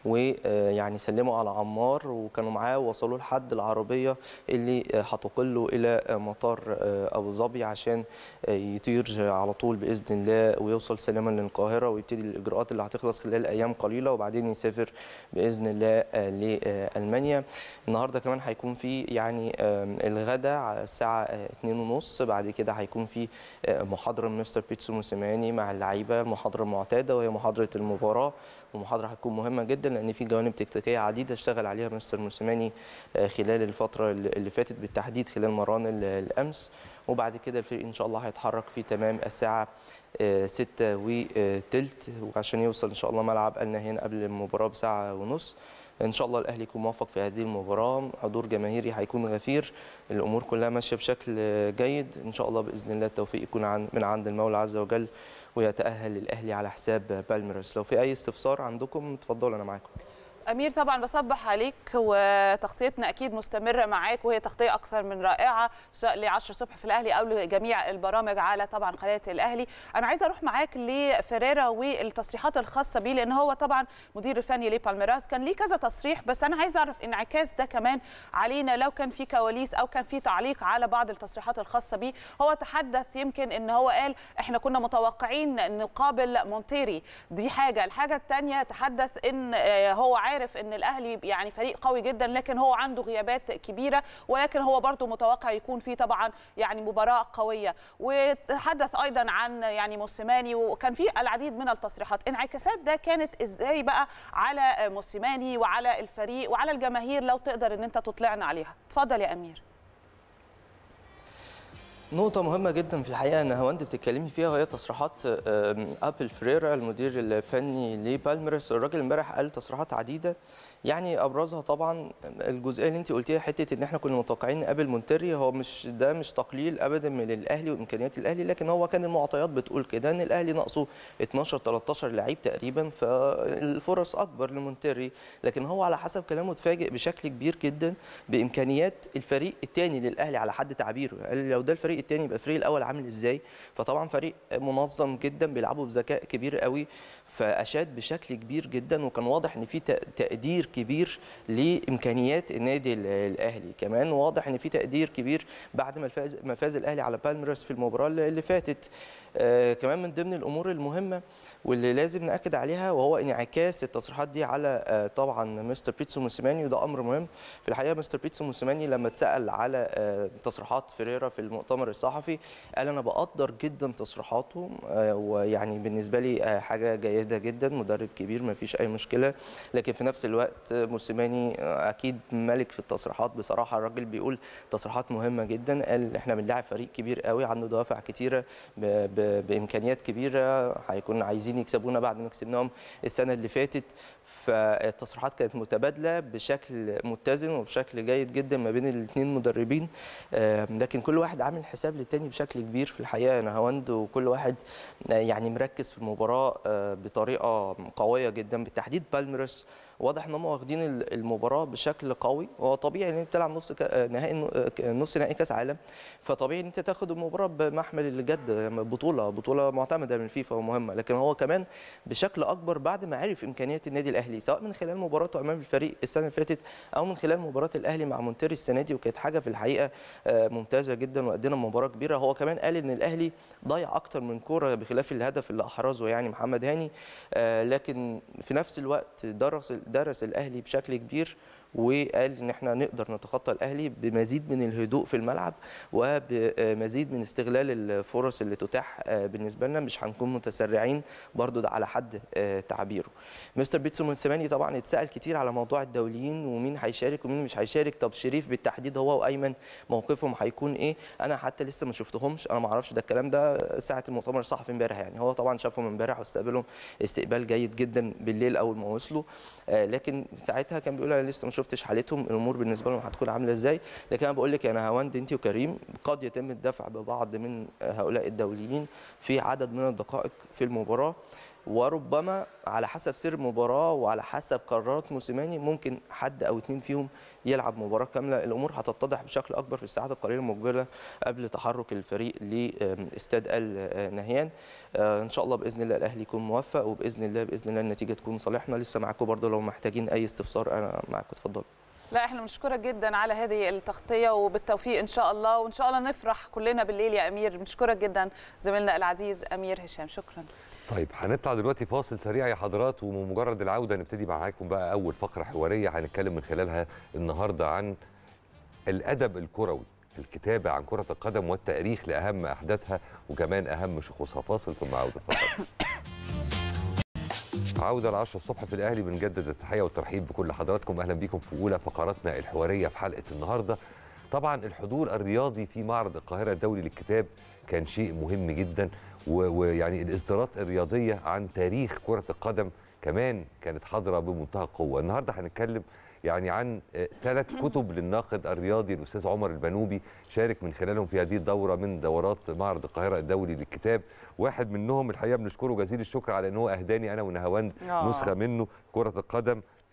ويعني سلموا على عمار وكانوا معاه وصلوا لحد العربيه اللي هتقله الى مطار ابو ظبي عشان يطير على طول باذن الله ويوصل سلاما للقاهره ويبتدي الاجراءات اللي هتخلص خلال ايام قليله وبعدين يسافر باذن الله لالمانيا النهارده كمان هيكون في يعني الغداء على الساعه 2:30 بعد كده هيكون في محاضره من مستر بيتسو موسيماني مع اللعيبه المحاضره المعتاده وهي محاضره المباراه ومحاضره هتكون مهمه جدا لان في جوانب تكتيكيه عديده اشتغل عليها مستر موسيماني خلال الفتره اللي فاتت بالتحديد خلال مران الامس وبعد كده الفريق ان شاء الله هيتحرك في تمام الساعه 6 وتلت وعشان يوصل ان شاء الله ملعب النهيان قبل المباراه بساعه ونص ان شاء الله الاهلي يكون موفق في هذه المباراه حضور جماهيري هيكون غفير الامور كلها ماشيه بشكل جيد ان شاء الله باذن الله التوفيق يكون عن من عند المولى عز وجل ويتاهل الاهلي على حساب بالميرس لو في اي استفسار عندكم اتفضلوا انا معاكم امير طبعا بصبح عليك وتغطيتنا اكيد مستمره معاك وهي تغطيه اكثر من رائعه سواء ل 10 الصبح في الاهلي او لجميع البرامج على طبعا قناه الاهلي انا عايزه اروح معاك لفريرا والتصريحات الخاصه بيه لان هو طبعا مدير الفني لبالميراس كان ليه كذا تصريح بس انا عايزه اعرف انعكاس ده كمان علينا لو كان في كواليس او كان في تعليق على بعض التصريحات الخاصه بيه هو تحدث يمكن ان هو قال احنا كنا متوقعين نقابل مونتيري دي حاجه الحاجه الثانيه تحدث ان آه، هو عارف ان الاهلي يعني فريق قوي جدا لكن هو عنده غيابات كبيره ولكن هو برضه متوقع يكون في طبعا يعني مباراه قويه وتحدث ايضا عن يعني موسيماني وكان في العديد من التصريحات انعكاسات ده كانت ازاي بقى على موسيماني وعلى الفريق وعلى الجماهير لو تقدر ان انت تطلعنا عليها اتفضل يا امير نقطة مهمة جدا في الحقيقة ان هوند بتتكلمي فيها وهي تصريحات آم، ابل فريرا المدير الفني لبالميرس الراجل امبارح قال تصريحات عديدة يعني ابرزها طبعا الجزئيه اللي انت قلتيها حته ان احنا كنا متوقعين نقابل مونتري هو مش ده مش تقليل ابدا من الاهلي وامكانيات الاهلي لكن هو كان المعطيات بتقول كده ان الاهلي ناقصه 12 13 لعيب تقريبا فالفرص اكبر لمونتري لكن هو على حسب كلامه اتفاجئ بشكل كبير جدا بامكانيات الفريق الثاني للاهلي على حد تعبيره قال لو ده الفريق الثاني يبقى الفريق الاول عامل ازاي فطبعا فريق منظم جدا بيلعبوا بذكاء كبير قوي فاشاد بشكل كبير جدا وكان واضح ان في تق- تقدير كبير لامكانيات النادي ال- الاهلي كمان واضح ان في تقدير كبير بعد ما الفاز ما فاز الاهلي على بالميراس في المباراه اللي اللي فاتت آه كمان من ضمن الامور المهمه واللي لازم ناكد عليها وهو انعكاس التصريحات دي على آه طبعا مستر بيتسو موسيماني وده امر مهم في الحقيقه مستر بيتسو موسيماني لما اتسال على آه تصريحات فيريرا في المؤتمر الصحفي قال انا بقدر جدا تصريحاته آه ويعني بالنسبه لي آه حاجه جيده جدا مدرب كبير ما فيش اي مشكله لكن في نفس الوقت آه، موسيماني آه، اكيد ملك في التصريحات بصراحه الراجل بيقول تصريحات مهمه جدا قال احنا بنلاعب فريق كبير قوي عنده دوافع كتيره ب- ب- بامكانيات كبيره هيكون عايزين يكسبونا بعد ما كسبناهم السنه اللي فاتت فالتصريحات كانت متبادله بشكل متزن وبشكل جيد جدا ما بين الاثنين مدربين آم، لكن كل واحد عامل حساب للتاني بشكل كبير في الحقيقه نهاوند وكل واحد آه، يعني مركز في المباراه آه، بطريقه قويه جدا بالتحديد بالميرس واضح ان هم واخدين ال- المباراه بشكل قوي هو طبيعي ان انت بتلعب نص كا- نهائي نص نهائي كاس عالم فطبيعي ان انت تاخد المباراه بمحمل الجد بطوله بطوله معتمده من الفيفا ومهمه لكن هو كمان بشكل اكبر بعد ما عرف امكانيات النادي الاهلي سواء من خلال مباراته امام الفريق السنه اللي فاتت او من خلال مباراه الاهلي مع مونتيري السنه دي وكانت حاجه في الحقيقه آه، ممتازه جدا وقدنا مباراه كبيره هو كمان قال ان الاهلي ضيع اكتر من كوره بخلاف الهدف اللي احرزه يعني محمد هاني آه، لكن في نفس الوقت درس درس الاهلي بشكل كبير وقال ان احنا نقدر نتخطى الاهلي بمزيد من الهدوء في الملعب وبمزيد من استغلال الفرص اللي تتاح آه، بالنسبه لنا مش هنكون متسرعين برضو ده على حد آه، تعبيره مستر بيتسو موسيماني طبعا اتسال كتير على موضوع الدوليين ومين هيشارك ومين مش هيشارك طب شريف بالتحديد هو وايمن موقفهم هيكون ايه انا حتى لسه ما شفتهمش انا ما اعرفش ده الكلام ده ساعه المؤتمر الصحفي امبارح يعني هو طبعا شافهم امبارح واستقبلهم استقبال جيد جدا بالليل اول ما وصلوا آه، لكن ساعتها كان بيقول انا لسه ما شفتش حالتهم الامور بالنسبه لهم هتكون عامله ازاي لكن انا بقول لك يا نهاوند انت وكريم قد يتم الدفع ببعض من هؤلاء الدوليين في عدد من الدقائق في المباراه وربما على حسب سير المباراه وعلى حسب قرارات موسيماني ممكن حد او اتنين فيهم يلعب مباراه كامله الامور هتتضح بشكل اكبر في الساعات القليله المقبله قبل تحرك الفريق لاستاد ال نهيان آه، ان شاء الله باذن الله الاهلي يكون موفق وباذن الله باذن الله النتيجه تكون صالحنا لسه معاكم برضه لو محتاجين اي استفسار انا معاكم اتفضلوا لا احنا بنشكرك جدا على هذه التغطيه وبالتوفيق ان شاء الله وان شاء الله نفرح كلنا بالليل يا امير بنشكرك جدا زميلنا العزيز امير هشام شكرا طيب هنطلع دلوقتي فاصل سريع يا حضرات ومجرد العوده نبتدي معاكم بقى اول فقره حواريه هنتكلم من خلالها النهارده عن الادب الكروي الكتابه عن كره القدم والتاريخ لاهم احداثها وكمان اهم شخوصها فاصل ثم عوده اتفضل عودة العشرة الصبح في الأهلي بنجدد التحية والترحيب بكل حضراتكم أهلا بيكم في أولى فقراتنا الحوارية في حلقة النهاردة طبعا الحضور الرياضي في معرض القاهرة الدولي للكتاب كان شيء مهم جدا و- ويعني الإصدارات الرياضية عن تاريخ كرة القدم كمان كانت حاضرة بمنتهى القوة النهاردة هنتكلم يعني عن ثلاث كتب للناقد الرياضي الأستاذ عمر البنوبي شارك من خلالهم في هذه الدورة من دورات معرض القاهرة الدولي للكتاب واحد منهم الحقيقة بنشكره جزيل الشكر على أنه أهداني أنا ونهاوند آه. نسخة منه كرة القدم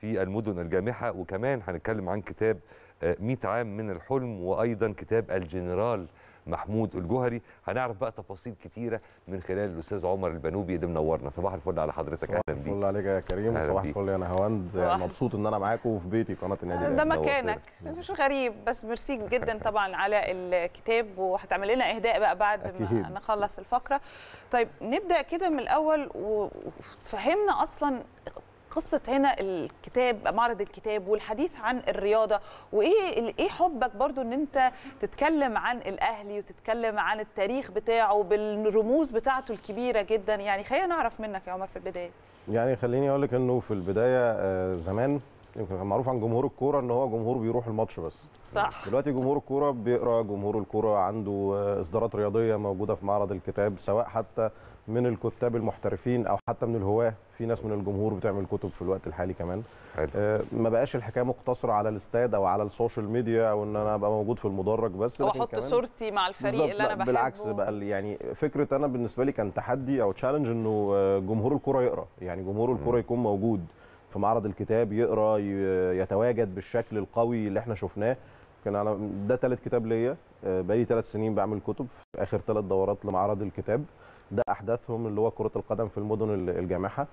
في المدن الجامحه وكمان هنتكلم عن كتاب آه، 100 عام من الحلم وايضا كتاب الجنرال محمود الجوهري هنعرف بقى تفاصيل كتيره من خلال الاستاذ عمر البنوبي اللي منورنا صباح الفل على حضرتك صباح اهلا بيك الفل عليك يا كريم أهلا صباح بيك. الفل يا نهاوند صباح مبسوط ان انا معاكم في بيتي قناه النادي ده الاهلي نورتنا. مكانك مش غريب بس ميرسي جدا طبعا على الكتاب وهتعمل لنا اهداء بقى بعد أكيد. ما نخلص الفقره طيب نبدا كده من الاول و- وتفهمنا اصلا قصه هنا الكتاب معرض الكتاب والحديث عن الرياضه وايه ال- ايه حبك برضو ان انت تتكلم عن الاهلي وتتكلم عن التاريخ بتاعه بالرموز بتاعته الكبيره جدا يعني خلينا نعرف منك يا عمر في البدايه يعني خليني اقول لك انه في البدايه آه، زمان يمكن كان معروف عن جمهور الكوره ان هو جمهور بيروح الماتش بس صح دلوقتي جمهور الكوره بيقرا جمهور الكوره عنده آه، اصدارات رياضيه موجوده في معرض الكتاب سواء حتى من الكتاب المحترفين او حتى من الهواه في ناس من الجمهور بتعمل كتب في الوقت الحالي كمان حلو. آه، ما بقاش الحكايه مقتصره على الاستاد او على السوشيال ميديا او ان انا ابقى موجود في المدرج بس لكن واحط كمان صورتي مع الفريق بالظبط، اللي انا لا، بحبه بالعكس بقى ال- يعني فكره انا بالنسبه لي كان تحدي او تشالنج انه آه، جمهور الكره يقرا يعني جمهور الكره يكون موجود في معرض الكتاب يقرا ي- يتواجد بالشكل القوي اللي احنا شفناه كان انا ده ثالث كتاب ليا آه، بقالي ثلاث سنين بعمل كتب في اخر ثلاث دورات لمعرض الكتاب ده احداثهم اللي هو كره القدم في المدن ال- الجامحه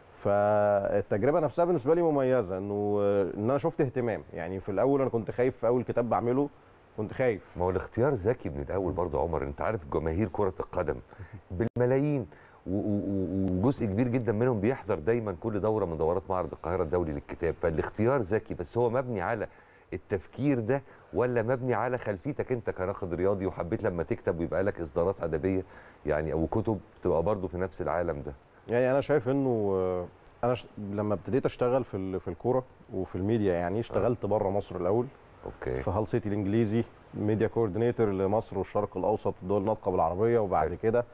فالتجربه نفسها بالنسبه لي مميزه انه آه، ان انا شفت اهتمام يعني في الاول انا كنت خايف في اول كتاب بعمله كنت خايف ما هو الاختيار ذكي من الاول برضه عمر انت عارف جماهير كره القدم بالملايين و- و- و- وجزء كبير جدا منهم بيحضر دايما كل دوره من دورات معرض القاهره الدولي للكتاب فالاختيار ذكي بس هو مبني على التفكير ده ولا مبني على خلفيتك انت كناقد رياضي وحبيت لما تكتب ويبقى لك اصدارات ادبيه يعني او كتب تبقى برضه في نفس العالم ده يعني انا شايف انه آه، انا ش... لما ابتديت اشتغل في ال- في الكوره وفي الميديا يعني اشتغلت بره مصر الاول اوكي في هال سيتي الانجليزي ميديا كوردينيتور لمصر والشرق الاوسط والدول الناطقه بالعربيه وبعد حلو. كده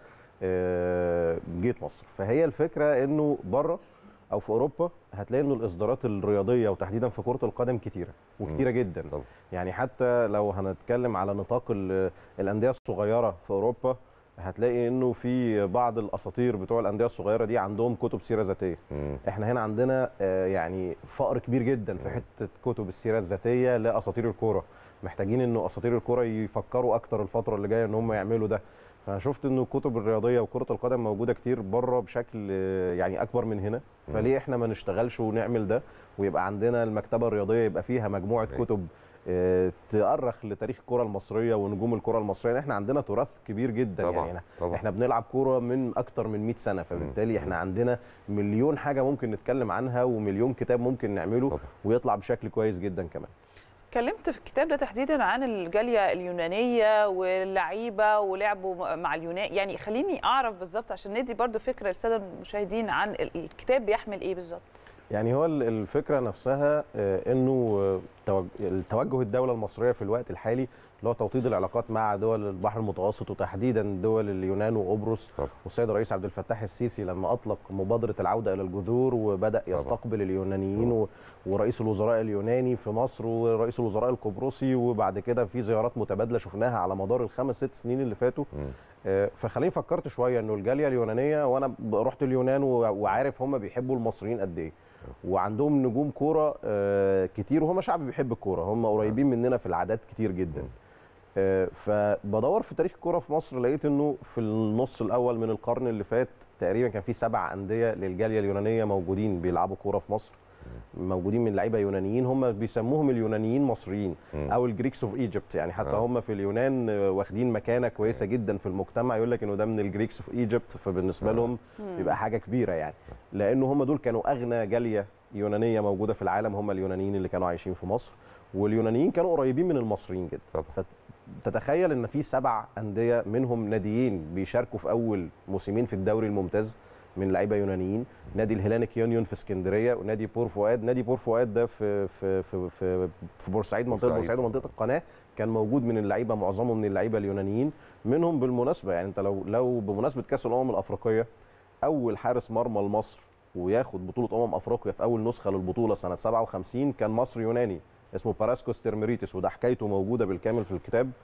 آه، جيت مصر فهي الفكره انه بره او في اوروبا هتلاقي انه الاصدارات الرياضيه وتحديدا في كره القدم كتيره وكتيره جدا طبعا. يعني حتى لو هنتكلم على نطاق ال- الانديه الصغيره في اوروبا هتلاقي انه في بعض الاساطير بتوع الانديه الصغيره دي عندهم كتب سيره ذاتيه مم. احنا هنا عندنا آه، يعني فقر كبير جدا في حته كتب السيره الذاتيه لاساطير الكوره محتاجين انه اساطير الكوره يفكروا اكتر الفتره اللي جايه ان هم يعملوا ده فانا شفت انه الكتب الرياضيه وكره القدم موجوده كتير بره بشكل آه، يعني اكبر من هنا فليه احنا ما نشتغلش ونعمل ده ويبقى عندنا المكتبه الرياضيه يبقى فيها مجموعه أيوة. كتب آه، تأرخ لتاريخ الكره المصريه ونجوم الكره المصريه احنا عندنا تراث كبير جدا طبعا يعني طبعا احنا بنلعب كوره من اكتر من 100 سنه فبالتالي احنا عندنا مليون حاجه ممكن نتكلم عنها ومليون كتاب ممكن نعمله طبعا. ويطلع بشكل كويس جدا كمان اتكلمت في الكتاب ده تحديدا عن الجاليه اليونانيه واللعيبه ولعبوا مع اليونان يعني خليني اعرف بالظبط عشان ندي برضو فكره للساده المشاهدين عن ال- الكتاب بيحمل ايه بالظبط يعني هو ال- الفكره نفسها آه، انه آه، توج- التوجه الدوله المصريه في الوقت الحالي اللي هو توطيد العلاقات مع دول البحر المتوسط وتحديدا دول اليونان وقبرص طبعا. والسيد الرئيس عبد الفتاح السيسي لما اطلق مبادره العوده الى الجذور وبدا طبعا. يستقبل اليونانيين و- ورئيس الوزراء اليوناني في مصر ورئيس الوزراء القبرصي وبعد كده في زيارات متبادله شفناها على مدار الخمس ست سنين اللي فاتوا مم. آه، فخليني فكرت شويه انه الجاليه اليونانيه وانا ب- رحت اليونان و- وعارف هم بيحبوا المصريين قد ايه وعندهم نجوم كوره آه، كتير وهم شعب بيحب الكوره هم قريبين مننا في العادات كتير جدا آه، فبدور في تاريخ الكوره في مصر لقيت انه في النص الاول من القرن اللي فات تقريبا كان في سبع انديه للجاليه اليونانيه موجودين بيلعبوا كوره في مصر موجودين من لعيبه يونانيين هم بيسموهم اليونانيين مصريين مم. او الجريكس اوف ايجيبت يعني حتى آه. هم في اليونان آه، واخدين مكانه كويسه جدا في المجتمع يقول لك انه ده من الجريكس اوف ايجيبت فبالنسبه آه. لهم بيبقى حاجه كبيره يعني لانه هم دول كانوا اغنى جاليه يونانيه موجوده في العالم هم اليونانيين اللي كانوا عايشين في مصر واليونانيين كانوا قريبين من المصريين جدا طبعا. فتتخيل ان في سبع انديه منهم ناديين بيشاركوا في اول موسمين في الدوري الممتاز من لعيبه يونانيين نادي الهيلانيك يونيون في اسكندريه ونادي بور فؤاد نادي بور فؤاد ده في في في في, في بورسعيد منطقه بورسعيد. بورسعيد ومنطقه القناه كان موجود من اللعيبه معظمهم من اللعيبه اليونانيين منهم بالمناسبه يعني انت لو لو بمناسبه كاس الامم الافريقيه اول حارس مرمى لمصر وياخد بطوله امم افريقيا في اول نسخه للبطوله سنه 57 كان مصري يوناني اسمه باراسكوس تيرميريتس وده حكايته موجوده بالكامل في الكتاب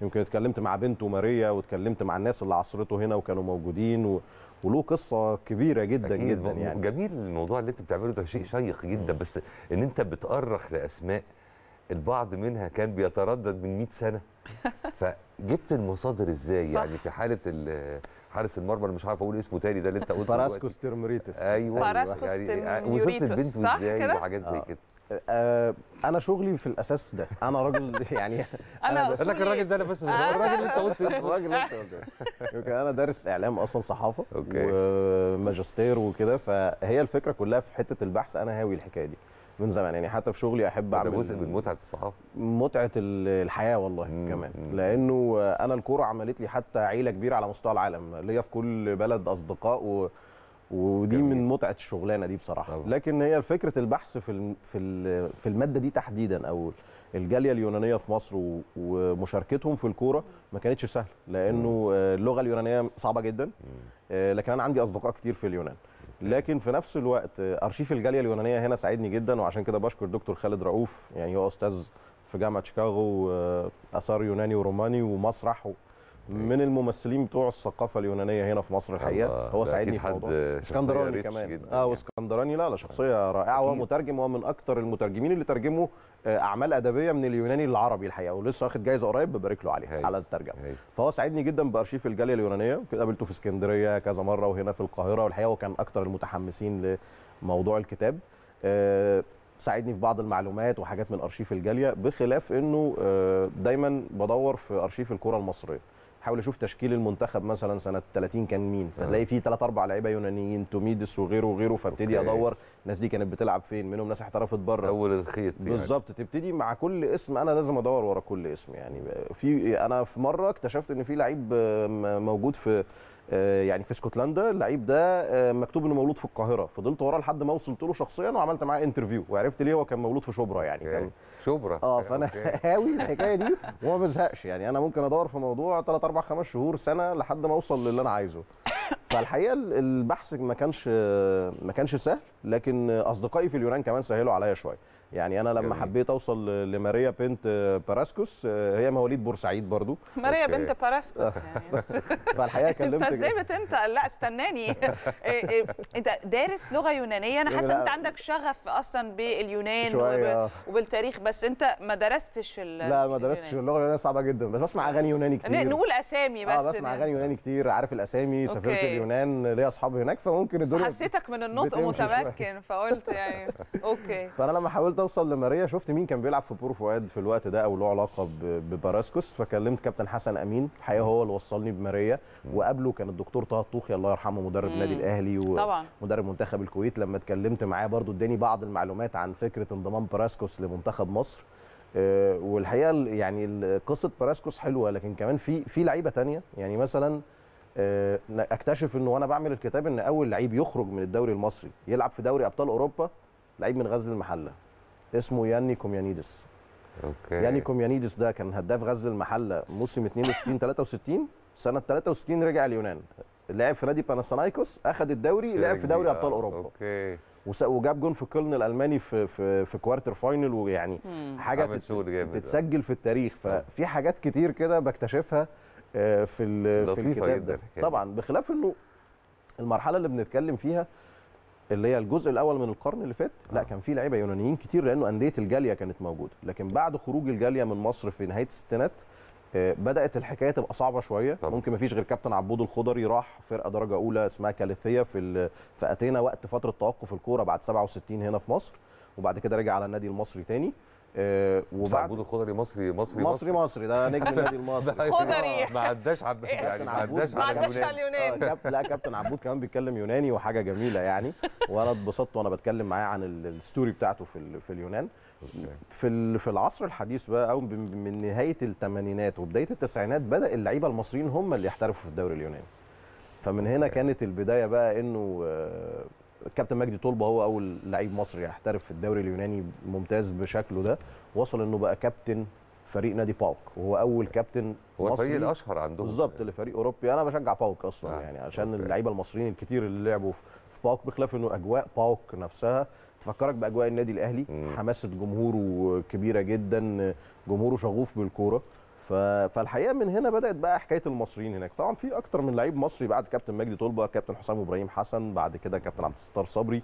يمكن اتكلمت مع بنته ماريا واتكلمت مع الناس اللي عصرته هنا وكانوا موجودين و... وله قصه كبيره جدا أكيد. جدا م- يعني جميل الموضوع اللي انت بتعمله ده شيء شيق جدا بس ان انت بتأرخ لاسماء البعض منها كان بيتردد من 100 سنه فجبت المصادر ازاي صح. يعني في حاله ال- حارس المرمى اللي مش عارف اقول اسمه تاني ده اللي انت قلته باراسكوس تيرمريتس ايوه باراسكوس يعني وصلت تيميوريتوس، لبنته صح ازاي كده؟ وحاجات زي آه. كده آه انا شغلي في الاساس ده انا راجل يعني انا بس- قال لك الراجل ده انا بس مش آه. الراجل اللي انت قلت اسمه الراجل اللي انت قلته يمكن انا دارس اعلام اصلا صحافه أوكي. وماجستير وكده فهي الفكره كلها في حته البحث انا هاوي الحكايه دي من زمان يعني حتى في شغلي احب ده اعمل جزء من متعه الصحافه متعه ال- الحياه والله مم، كمان مم. لانه انا الكوره عملت لي حتى عيله كبيره على مستوى العالم ليا في كل بلد اصدقاء و ودي جميل. من متعه الشغلانه دي بصراحه طبعا. لكن هي فكره البحث في الم- في ال- في الماده دي تحديدا او الجاليه اليونانيه في مصر و- ومشاركتهم في الكوره ما كانتش سهله لانه آه، اللغه اليونانيه صعبه جدا آه، لكن انا عندي اصدقاء كتير في اليونان لكن في نفس الوقت آه، ارشيف الجاليه اليونانيه هنا ساعدني جدا وعشان كده بشكر دكتور خالد رؤوف يعني هو استاذ في جامعه شيكاغو آه، اثار يوناني وروماني ومسرح و- من الممثلين بتوع الثقافه اليونانيه هنا في مصر الحقيقه الله، هو ده ساعدني أكيد في حد موضوع شخصية اسكندراني ريتش كمان جداً اه يعني. واسكندراني لا لا شخصيه رائعه وهو أكيد. مترجم وهو من اكتر المترجمين اللي ترجموا آه، اعمال ادبيه من اليوناني للعربي الحقيقه ولسه واخد جايزه قريب ببارك له عليها هايل. على الترجمه هايل. فهو ساعدني جدا بارشيف الجاليه اليونانيه كده قابلته في اسكندريه كذا مره وهنا في القاهره والحقيقه هو كان اكتر المتحمسين لموضوع الكتاب آه، ساعدني في بعض المعلومات وحاجات من ارشيف الجاليه بخلاف انه آه، دايما بدور في ارشيف الكره المصريه حاول اشوف تشكيل المنتخب مثلا سنه 30 كان مين فتلاقي فيه ثلاث اربع لعيبه يونانيين توميدس وغيره وغيره فابتدي أوكي. ادور الناس دي كانت بتلعب فين منهم ناس احترفت بره اول الخيط يعني. بالظبط تبتدي مع كل اسم انا لازم ادور ورا كل اسم يعني في انا في مره اكتشفت ان في لعيب آه، م- موجود في آه، يعني في اسكتلندا اللعيب ده آه، مكتوب انه مولود في القاهره فضلت وراه لحد ما وصلت له شخصيا وعملت معاه انترفيو وعرفت ليه هو كان مولود في شبرا يعني كان أوكي. شبرا اه فانا أوكي. هاوي الحكايه دي وما بزهقش يعني انا ممكن ادور في موضوع 3 4 5 شهور سنه لحد ما اوصل للي انا عايزه فالحقيقه ال- البحث ما كانش ما كانش سهل لكن اصدقائي في اليونان كمان سهلوا عليا شويه يعني انا لما جميل. حبيت اوصل ل- لماريا بنت باراسكوس آه، هي مواليد بورسعيد برضو ماريا أوكي. بنت باراسكوس يعني فالحقيقه انت كلمت ازاي بتنت لا استناني إيه إيه انت دارس لغه يونانيه انا يعني حاسه لا. انت عندك شغف اصلا باليونان شوية. وب- وبالتاريخ بس انت ما درستش ال- لا ما درستش اليونان. اللغه اليونانيه صعبه جدا بس بسمع اغاني يوناني ن- كتير نقول اسامي بس اه بسمع اغاني يوناني كتير عارف الاسامي سافرت أوكي. اليونان ليا اصحاب هناك فممكن الدنيا حسيتك من النطق بتمشي شوية. متمكن فقلت يعني اوكي فانا لما حاولت اوصل لماريا شفت مين كان بيلعب في بورو فؤاد في الوقت ده او له علاقه ب- بباراسكوس فكلمت كابتن حسن امين الحقيقه هو اللي وصلني بماريا وقبله كان الدكتور طه الطوخي الله يرحمه مدرب مم. النادي الاهلي طبعا ومدرب منتخب الكويت لما اتكلمت معاه برضو اداني بعض المعلومات عن فكره انضمام باراسكوس لمنتخب مصر آه، والحقيقه ال- يعني ال- قصه باراسكوس حلوه لكن كمان في في لعيبه تانية يعني مثلا آه، اكتشف انه وانا بعمل الكتاب ان اول لعيب يخرج من الدوري المصري يلعب في دوري ابطال اوروبا لعيب من غزل المحله اسمه ياني كوميانيدس اوكي ياني كوميانيدس ده كان هداف غزل المحله موسم 62 63 سنه 63 رجع اليونان لعب في نادي باناثينايكوس اخذ الدوري لعب في دوري ابطال آه، اوروبا اوكي وس- وجاب جون في كولن الالماني في في في كوارتر فاينل ويعني مم. حاجه عمل تت- شغل جامد، آه. تتسجل في التاريخ آه. ففي حاجات كتير كده بكتشفها آه، في ال- في لطيفة الكتاب جدا ده الحكاية دي. طبعا بخلاف انه المرحله اللي بنتكلم فيها اللي هي الجزء الاول من القرن اللي فات لا آه. كان في لعيبه يونانيين كتير لانه انديه الجاليه كانت موجوده لكن بعد خروج الجاليه من مصر في نهايه الستينات آه، بدات الحكايه تبقى صعبه شويه طبعا. ممكن ما فيش غير كابتن عبود الخضري راح فرقه درجه اولى اسمها كاليثيه في ال- في اتينا وقت فتره توقف الكوره بعد 67 هنا في مصر وبعد كده رجع على النادي المصري تاني آه، وبعد وبعد عبود الخضري مصري مصري مصري مصري ده نجم النادي المصري خضري. ما عداش عب... يعني كابتن ما عبود عداش ما على عداش اليونان. على اليونان آه، كاب... لا كابتن عبود كمان بيتكلم يوناني وحاجه جميله يعني وانا اتبسطت وانا بتكلم معاه عن ال- الستوري بتاعته في ال... في اليونان أوكي. في ال... في العصر الحديث بقى او ب- من نهايه الثمانينات وبدايه التسعينات بدا اللعيبه المصريين هم اللي يحترفوا في الدوري اليوناني فمن هنا كانت البدايه بقى انه آه، الكابتن مجدي طلبه هو اول لعيب مصري يحترف في الدوري اليوناني ممتاز بشكله ده وصل انه بقى كابتن فريق نادي باوك وهو اول كابتن هو الفريق مصري الاشهر عندهم بالظبط لفريق اوروبي انا بشجع باوك اصلا آه، يعني عشان أوكي. اللعيبه المصريين الكتير اللي لعبوا في في باوك بخلاف انه اجواء باوك نفسها تفكرك باجواء النادي الاهلي مم. حماسه جمهوره كبيره جدا جمهوره شغوف بالكوره ف... فالحقيقه من هنا بدات بقى حكايه المصريين هناك طبعا في اكتر من لعيب مصري بعد كابتن مجدي طلبه كابتن حسام ابراهيم حسن بعد كده كابتن عبد الستار صبري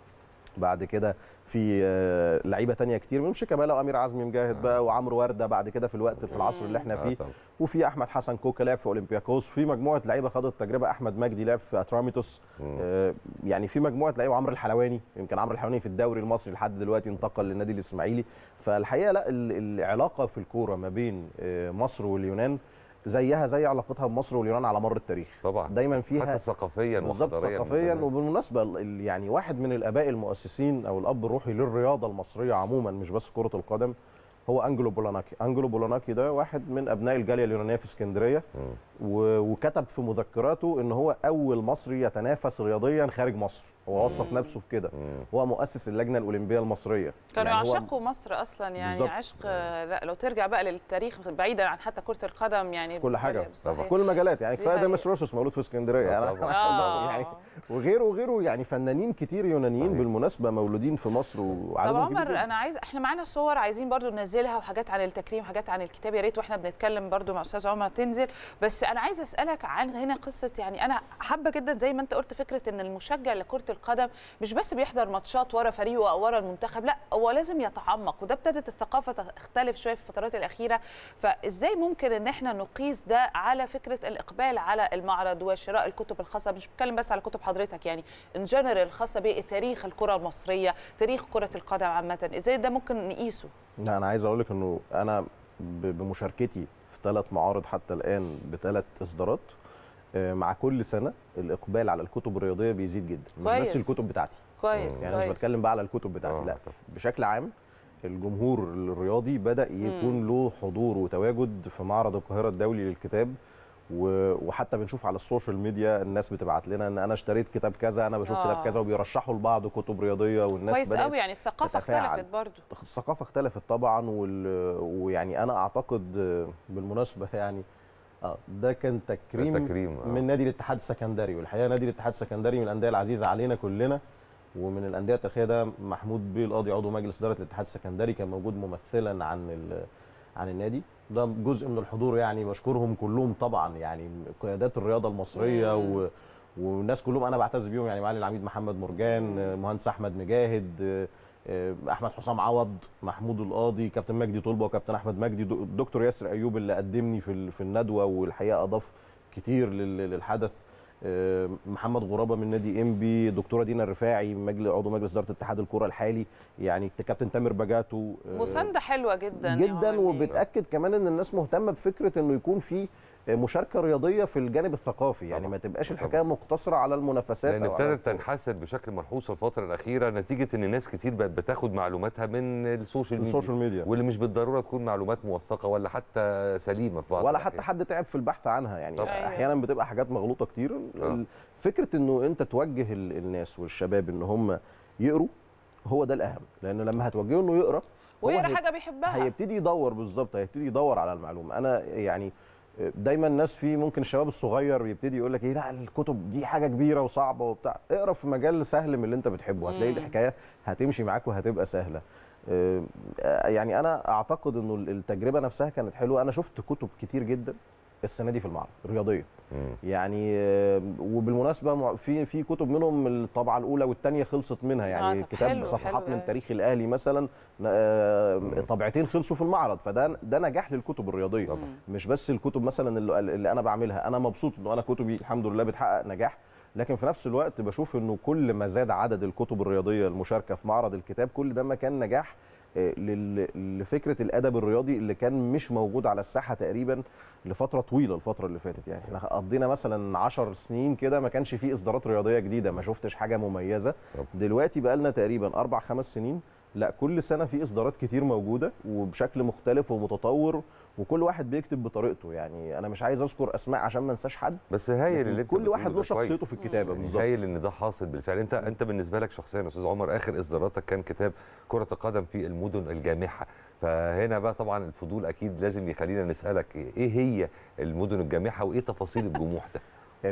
بعد كده في آه، لعيبه تانية كتير منهم شيكابالا وامير عزمي مجاهد بقى وعمرو ورده بعد كده في الوقت في العصر اللي احنا آه فيه طبعاً. وفي احمد حسن كوكا لعب في اولمبياكوس في مجموعه لعيبه خدت تجربه احمد مجدي لعب في اتراميتوس مم. آه، يعني في مجموعه لعيبه عمرو الحلواني يمكن عمرو الحلواني في الدوري المصري لحد دلوقتي انتقل للنادي الاسماعيلي فالحقيقه لا ال- العلاقه في الكوره ما بين آه، مصر واليونان زيها زي علاقتها بمصر واليونان على مر التاريخ طبعا دايما فيها حتى ثقافيا بالظبط وحضاريا ثقافيا كمان. وبالمناسبه ال- ال- يعني واحد من الاباء المؤسسين او الاب الروحي للرياضه المصريه عموما مش بس كره القدم هو انجلو بولاناكي انجلو بولاناكي ده واحد من ابناء الجاليه اليونانيه في اسكندريه مم. و- وكتب في مذكراته ان هو اول مصري يتنافس رياضيا خارج مصر هو وصف نفسه بكده مم. هو مؤسس اللجنه الاولمبيه المصريه كانوا يعني هو- يعشقوا مصر اصلا يعني بالظبط. عشق لا لو ترجع بقى للتاريخ بعيدا عن حتى كره القدم يعني في كل حاجه صحيح. في كل المجالات يعني دي كفايه حقيقة. ديمس روسوس مولود في اسكندريه يعني طبعاً. آه. يعني وغيره وغيره يعني فنانين كتير يونانيين صحيح. بالمناسبه مولودين في مصر طب وعددهم كبير عمر جداً. انا عايز احنا معانا صور عايزين برضو ننزلها وحاجات عن التكريم وحاجات عن الكتاب يا ريت واحنا بنتكلم برضو مع استاذ عمر تنزل بس انا عايزه اسالك عن هنا قصه يعني انا حابه جدا زي ما انت قلت فكره ان المشجع لكره القدم مش بس بيحضر ماتشات ورا فريقه او ورا المنتخب لا هو لازم يتعمق وده ابتدت الثقافه تختلف شويه في الفترات الاخيره فازاي ممكن ان احنا نقيس ده على فكره الاقبال على المعرض وشراء الكتب الخاصه مش بتكلم بس على كتب حضرتك يعني ان جنرال الخاصه بتاريخ الكره المصريه تاريخ كره القدم عامه ازاي ده ممكن نقيسه لا انا عايز اقول لك انه انا ب- بمشاركتي في ثلاث معارض حتى الان بثلاث اصدارات آه، مع كل سنه الاقبال على الكتب الرياضيه بيزيد جدا مش كويس. بس الكتب بتاعتي كويس يعني مش كويس. بتكلم بقى على الكتب بتاعتي آه، لا طبعاً. بشكل عام الجمهور الرياضي بدا يكون له حضور وتواجد في معرض القاهره الدولي للكتاب و- وحتى بنشوف على السوشيال ميديا الناس بتبعت لنا ان انا اشتريت كتاب كذا انا بشوف آه. كتاب كذا وبيرشحوا لبعض كتب رياضيه والناس كويس بدأت قوي يعني الثقافه تتفاعل. اختلفت برضو الثقافه اختلفت طبعا وال... ويعني انا اعتقد آه، بالمناسبه يعني اه ده كان تكريم, تكريم، آه. من نادي الاتحاد السكندري والحقيقه نادي الاتحاد السكندري من الانديه العزيزه علينا كلنا ومن الانديه التاريخيه ده محمود بيه القاضي عضو مجلس اداره الاتحاد السكندري كان موجود ممثلا عن ال... عن النادي ده جزء من الحضور يعني بشكرهم كلهم طبعا يعني قيادات الرياضه المصريه مم. و... والناس كلهم انا بعتز بيهم يعني معالي العميد محمد مرجان آه، مهندس احمد مجاهد آه، آه، احمد حسام عوض محمود القاضي كابتن مجدي طلبه وكابتن احمد مجدي دو- الدكتور ياسر ايوب اللي قدمني في ال- في الندوه والحقيقه اضاف كتير لل- للحدث آه، محمد غرابه من نادي انبي دكتوره دينا الرفاعي مجلس عضو مجلس اداره اتحاد الكره الحالي يعني كابتن تامر بجاتو آه، مسانده حلوه جدا يا جدا عمر دي. وبتاكد كمان ان الناس مهتمه بفكره انه يكون في مشاركه رياضيه في الجانب الثقافي يعني طبعاً. ما تبقاش طبعاً. الحكايه مقتصره على المنافسات لان أو على ابتدت تنحسر بشكل ملحوظ في الفتره الاخيره نتيجه ان ناس كتير بقت بتاخد معلوماتها من السوشيال ميديا السوشيال ميديا واللي مش بالضروره تكون معلومات موثقه ولا حتى سليمه في بعض ولا الأحيان. حتى حد تعب في البحث عنها يعني طبعاً. أيوة. احيانا بتبقى حاجات مغلوطه كتير آه. فكره انه انت توجه ال- الناس والشباب ان هم يقروا هو ده الاهم لان لما هتوجهه انه يقرا هو ويقرا هي- حاجه بيحبها هيبتدي يدور بالظبط هيبتدي يدور على المعلومه انا يعني دايما الناس في ممكن الشباب الصغير يبتدي يقول لك ايه لا الكتب دي حاجه كبيره وصعبه وبتاع اقرا في مجال سهل من اللي انت بتحبه هتلاقي مم. الحكايه هتمشي معاك وهتبقى سهله آه، يعني انا اعتقد انه التجربه نفسها كانت حلوه انا شفت كتب كتير جدا السنه دي في المعرض رياضيه مم. يعني آه، وبالمناسبه مع- في في كتب منهم الطبعه الاولى والثانيه خلصت منها يعني طب كتاب حلو، صفحات حلو من أوي. تاريخ الاهلي مثلا آه، طبعتين خلصوا في المعرض فده ده نجاح للكتب الرياضيه طبعاً. مش بس الكتب مثلا اللي, اللي انا بعملها انا مبسوط انه انا كتبي الحمد لله بتحقق نجاح لكن في نفس الوقت بشوف انه كل ما زاد عدد الكتب الرياضيه المشاركه في معرض الكتاب كل ده ما كان نجاح آه، لل- لفكره الادب الرياضي اللي كان مش موجود على الساحه تقريبا لفتره طويله الفتره اللي فاتت يعني احنا قضينا مثلا 10 سنين كده ما كانش فيه اصدارات رياضيه جديده ما شفتش حاجه مميزه طب. دلوقتي بقى لنا تقريبا اربع خمس سنين لا كل سنه في اصدارات كتير موجوده وبشكل مختلف ومتطور وكل واحد بيكتب بطريقته يعني انا مش عايز اذكر اسماء عشان ما انساش حد بس هايل لكن اللي انت كل واحد بتقوله له ده كويس. شخصيته في الكتابه يعني بالظبط هايل ان ده حاصل بالفعل انت انت بالنسبه لك شخصيا يا استاذ عمر اخر اصداراتك كان كتاب كره القدم في المدن الجامحه فهنا بقى طبعا الفضول اكيد لازم يخلينا نسالك ايه هي المدن الجامحه وايه تفاصيل الجموح ده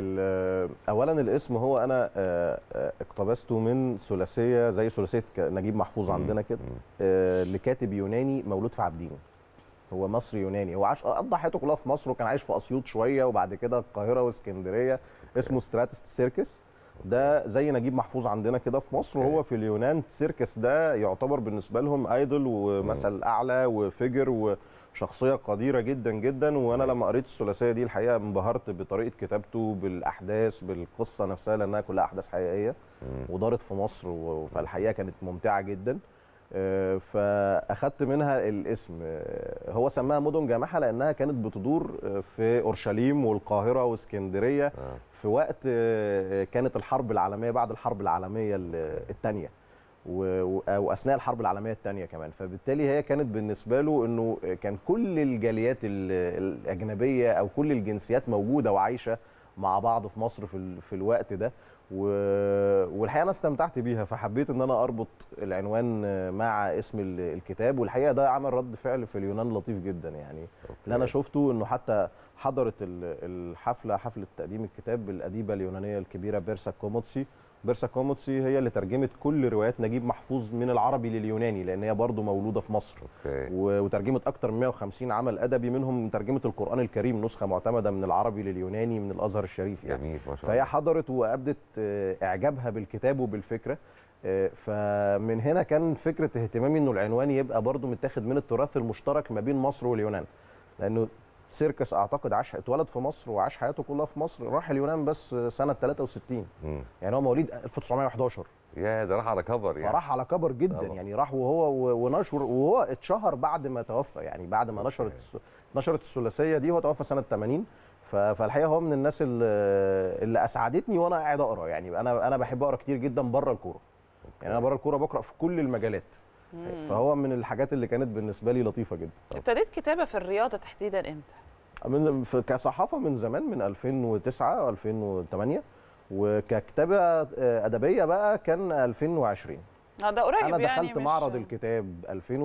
ال- اولا الاسم هو انا آه، آه، اقتبسته من ثلاثيه زي ثلاثيه ك- نجيب محفوظ مم. عندنا كده مم. آه، لكاتب يوناني مولود في عابدين هو مصري يوناني هو عاش قضى حياته كلها في مصر وكان عايش في اسيوط شويه وبعد كده القاهره واسكندريه اسمه ستراتس سيركس ده زي نجيب محفوظ عندنا كده في مصر أوكي. وهو في اليونان سيركس ده يعتبر بالنسبه لهم ايدول ومثل اعلى وفيجر وشخصيه قديره جدا جدا وانا لما قريت الثلاثيه دي الحقيقه انبهرت بطريقه كتابته بالاحداث بالقصه نفسها لانها كلها احداث حقيقيه ودارت في مصر و- فالحقيقه كانت ممتعه جدا آه، فاخدت منها الاسم آه، هو سماها مدن جامحه لانها كانت بتدور آه، في اورشليم والقاهره واسكندريه آه. في وقت آه، كانت الحرب العالميه بعد الحرب العالميه الثانيه واثناء الحرب العالميه الثانيه كمان فبالتالي هي كانت بالنسبه له انه كان كل الجاليات ال- الاجنبيه او كل الجنسيات موجوده وعايشه مع بعض في مصر في, ال- في الوقت ده و... والحقيقه انا استمتعت بيها فحبيت ان انا اربط العنوان مع اسم ال- الكتاب والحقيقه ده عمل رد فعل في اليونان لطيف جدا يعني اللي انا شفته انه حتى حضرت ال- الحفله حفله تقديم الكتاب الاديبه اليونانيه الكبيره بيرسا كوموتسي بيرسا كوموتسي هي اللي ترجمت كل روايات نجيب محفوظ من العربي لليوناني لان هي برضه مولوده في مصر اوكي و- وترجمت اكتر من 150 عمل ادبي منهم ترجمه القران الكريم نسخه معتمده من العربي لليوناني من الازهر الشريف يعني جميل ما شاء فهي الله حضرت وابدت آه، اعجابها بالكتاب وبالفكره آه، فمن هنا كان فكره اهتمامي انه العنوان يبقى برضو متاخد من التراث المشترك ما بين مصر واليونان لانه سيركس اعتقد عاش اتولد في مصر وعاش حياته كلها في مصر راح اليونان بس سنه 63 مم. يعني هو مواليد 1911 يا ده راح على كبر يعني فراح على كبر جدا طبعا. يعني راح وهو و- ونشر وهو اتشهر بعد ما توفى يعني بعد ما نشرت أوكي. الس- نشرت الثلاثيه دي هو توفى سنه 80 ف- فالحقيقه هو من الناس اللي, اللي اسعدتني وانا قاعد اقرا يعني انا انا بحب اقرا كتير جدا بره الكوره يعني انا بره الكوره بقرا في كل المجالات فهو من الحاجات اللي كانت بالنسبه لي لطيفه جدا ابتديت كتابه في الرياضه تحديدا امتى؟ من في- كصحافه من زمان من 2009 و2008 وككتابه آه، ادبيه بقى كان 2020 اه ده قريب انا يعني دخلت مش- معرض الكتاب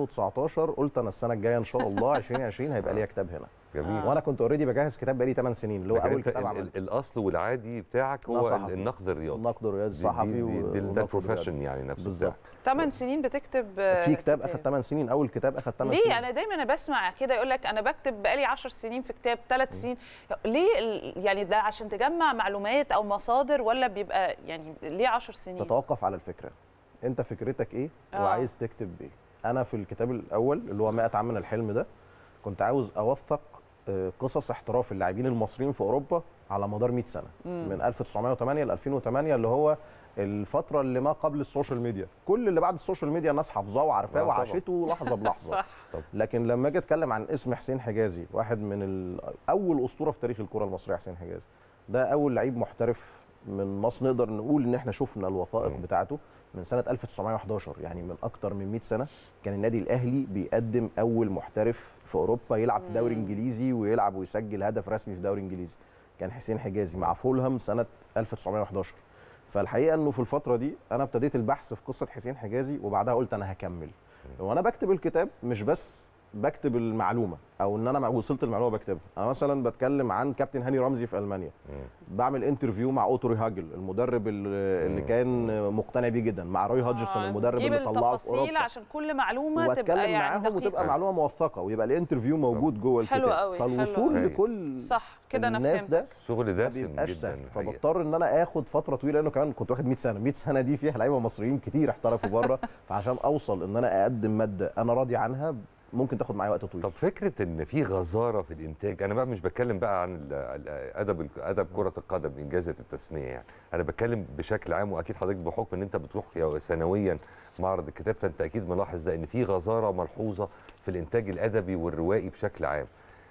2019 قلت انا السنه الجايه ان شاء الله 2020 هيبقى ليا كتاب هنا جميل وانا كنت اوريدي بجهز كتاب بقالي 8 سنين اللي هو لكن اول أنت كتاب ال- عملته ال- الاصل والعادي بتاعك أنا هو صحفي. النقد الرياضي النقد الرياضي دي- الصحفي دي- دي- و- دي- ده والنقد الرياضي. البروفيشن يعني نفسه بالظبط ثمان سنين بتكتب في كتاب اخد 8 سنين اول كتاب اخد 8 سنين ليه انا دايما انا بسمع كده يقول لك انا بكتب بقالي 10 سنين في كتاب ثلاث سنين ليه ال- يعني ده عشان تجمع معلومات او مصادر ولا بيبقى يعني ليه 10 سنين تتوقف على الفكره انت فكرتك ايه آه. وعايز تكتب ايه انا في الكتاب الاول اللي هو 100 عام من الحلم ده كنت عاوز اوثق آه، قصص احتراف اللاعبين المصريين في اوروبا على مدار 100 سنه من 1908 ل 2008 اللي هو الفتره اللي ما قبل السوشيال ميديا كل اللي بعد السوشيال ميديا الناس حافظاه وعارفاه آه، طبعاً. وعاشته لحظه بلحظه صح لكن لما اجي اتكلم عن اسم حسين حجازي واحد من ال- اول اسطوره في تاريخ الكره المصريه حسين حجازي ده اول لعيب محترف من مصر نقدر نقول ان احنا شفنا الوثائق مم. بتاعته من سنه 1911 يعني من اكتر من 100 سنه كان النادي الاهلي بيقدم اول محترف في اوروبا يلعب في دوري مم. انجليزي ويلعب ويسجل هدف رسمي في دوري انجليزي كان حسين حجازي مع فولهام سنه 1911 فالحقيقه انه في الفتره دي انا ابتديت البحث في قصه حسين حجازي وبعدها قلت انا هكمل وانا بكتب الكتاب مش بس بكتب المعلومه او ان انا وصلت المعلومه بكتبها انا مثلا بتكلم عن كابتن هاني رمزي في المانيا بعمل انترفيو مع اوتو هاجل المدرب اللي اللي مم. كان مقتنع بيه جدا مع روي هودجسون آه، المدرب تجيب اللي طلعه في التفاصيل اوروبا عشان كل معلومه واتكلم تبقى يعني معاهم دقيقة. وتبقى معلومه موثقه ويبقى الانترفيو موجود جوه الكتاب حلو قوي، حلو فالوصول قوي. لكل صح كده انا الناس فهمت ده شغل ما دسم بيبقاش جدا سهل الحقيقة. فبضطر ان انا اخد فتره طويله لانه كمان كنت واخد 100 سنه 100 سنه دي فيها لعيبه مصريين كتير احترفوا بره فعشان اوصل ان انا اقدم ماده انا راضي عنها ممكن تاخد معايا وقت طويل طب فكره ان في غزاره في الانتاج انا بقى مش بتكلم بقى عن ال- ال- ادب ادب كره القدم انجازه التسميه يعني انا بتكلم بشكل عام واكيد حضرتك بحكم ان انت بتروح يا- سنويا معرض الكتاب فانت اكيد ملاحظ ده ان في غزاره ملحوظه في الانتاج الادبي والروائي بشكل عام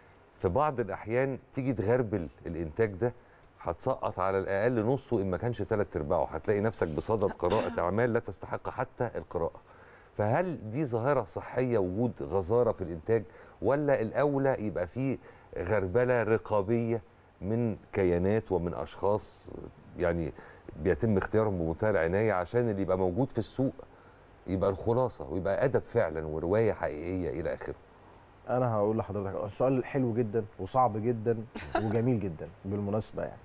في بعض الاحيان تيجي تغربل الانتاج ده هتسقط على الاقل نصه ان ما كانش ثلاث ارباعه هتلاقي نفسك بصدد قراءه اعمال لا تستحق حتى القراءه فهل دي ظاهره صحيه وجود غزاره في الانتاج ولا الاولى يبقى في غربله رقابيه من كيانات ومن اشخاص يعني بيتم اختيارهم بمنتهى العنايه عشان اللي يبقى موجود في السوق يبقى الخلاصه ويبقى ادب فعلا وروايه حقيقيه الى اخره انا هقول لحضرتك سؤال حلو جدا وصعب جدا وجميل جدا بالمناسبه يعني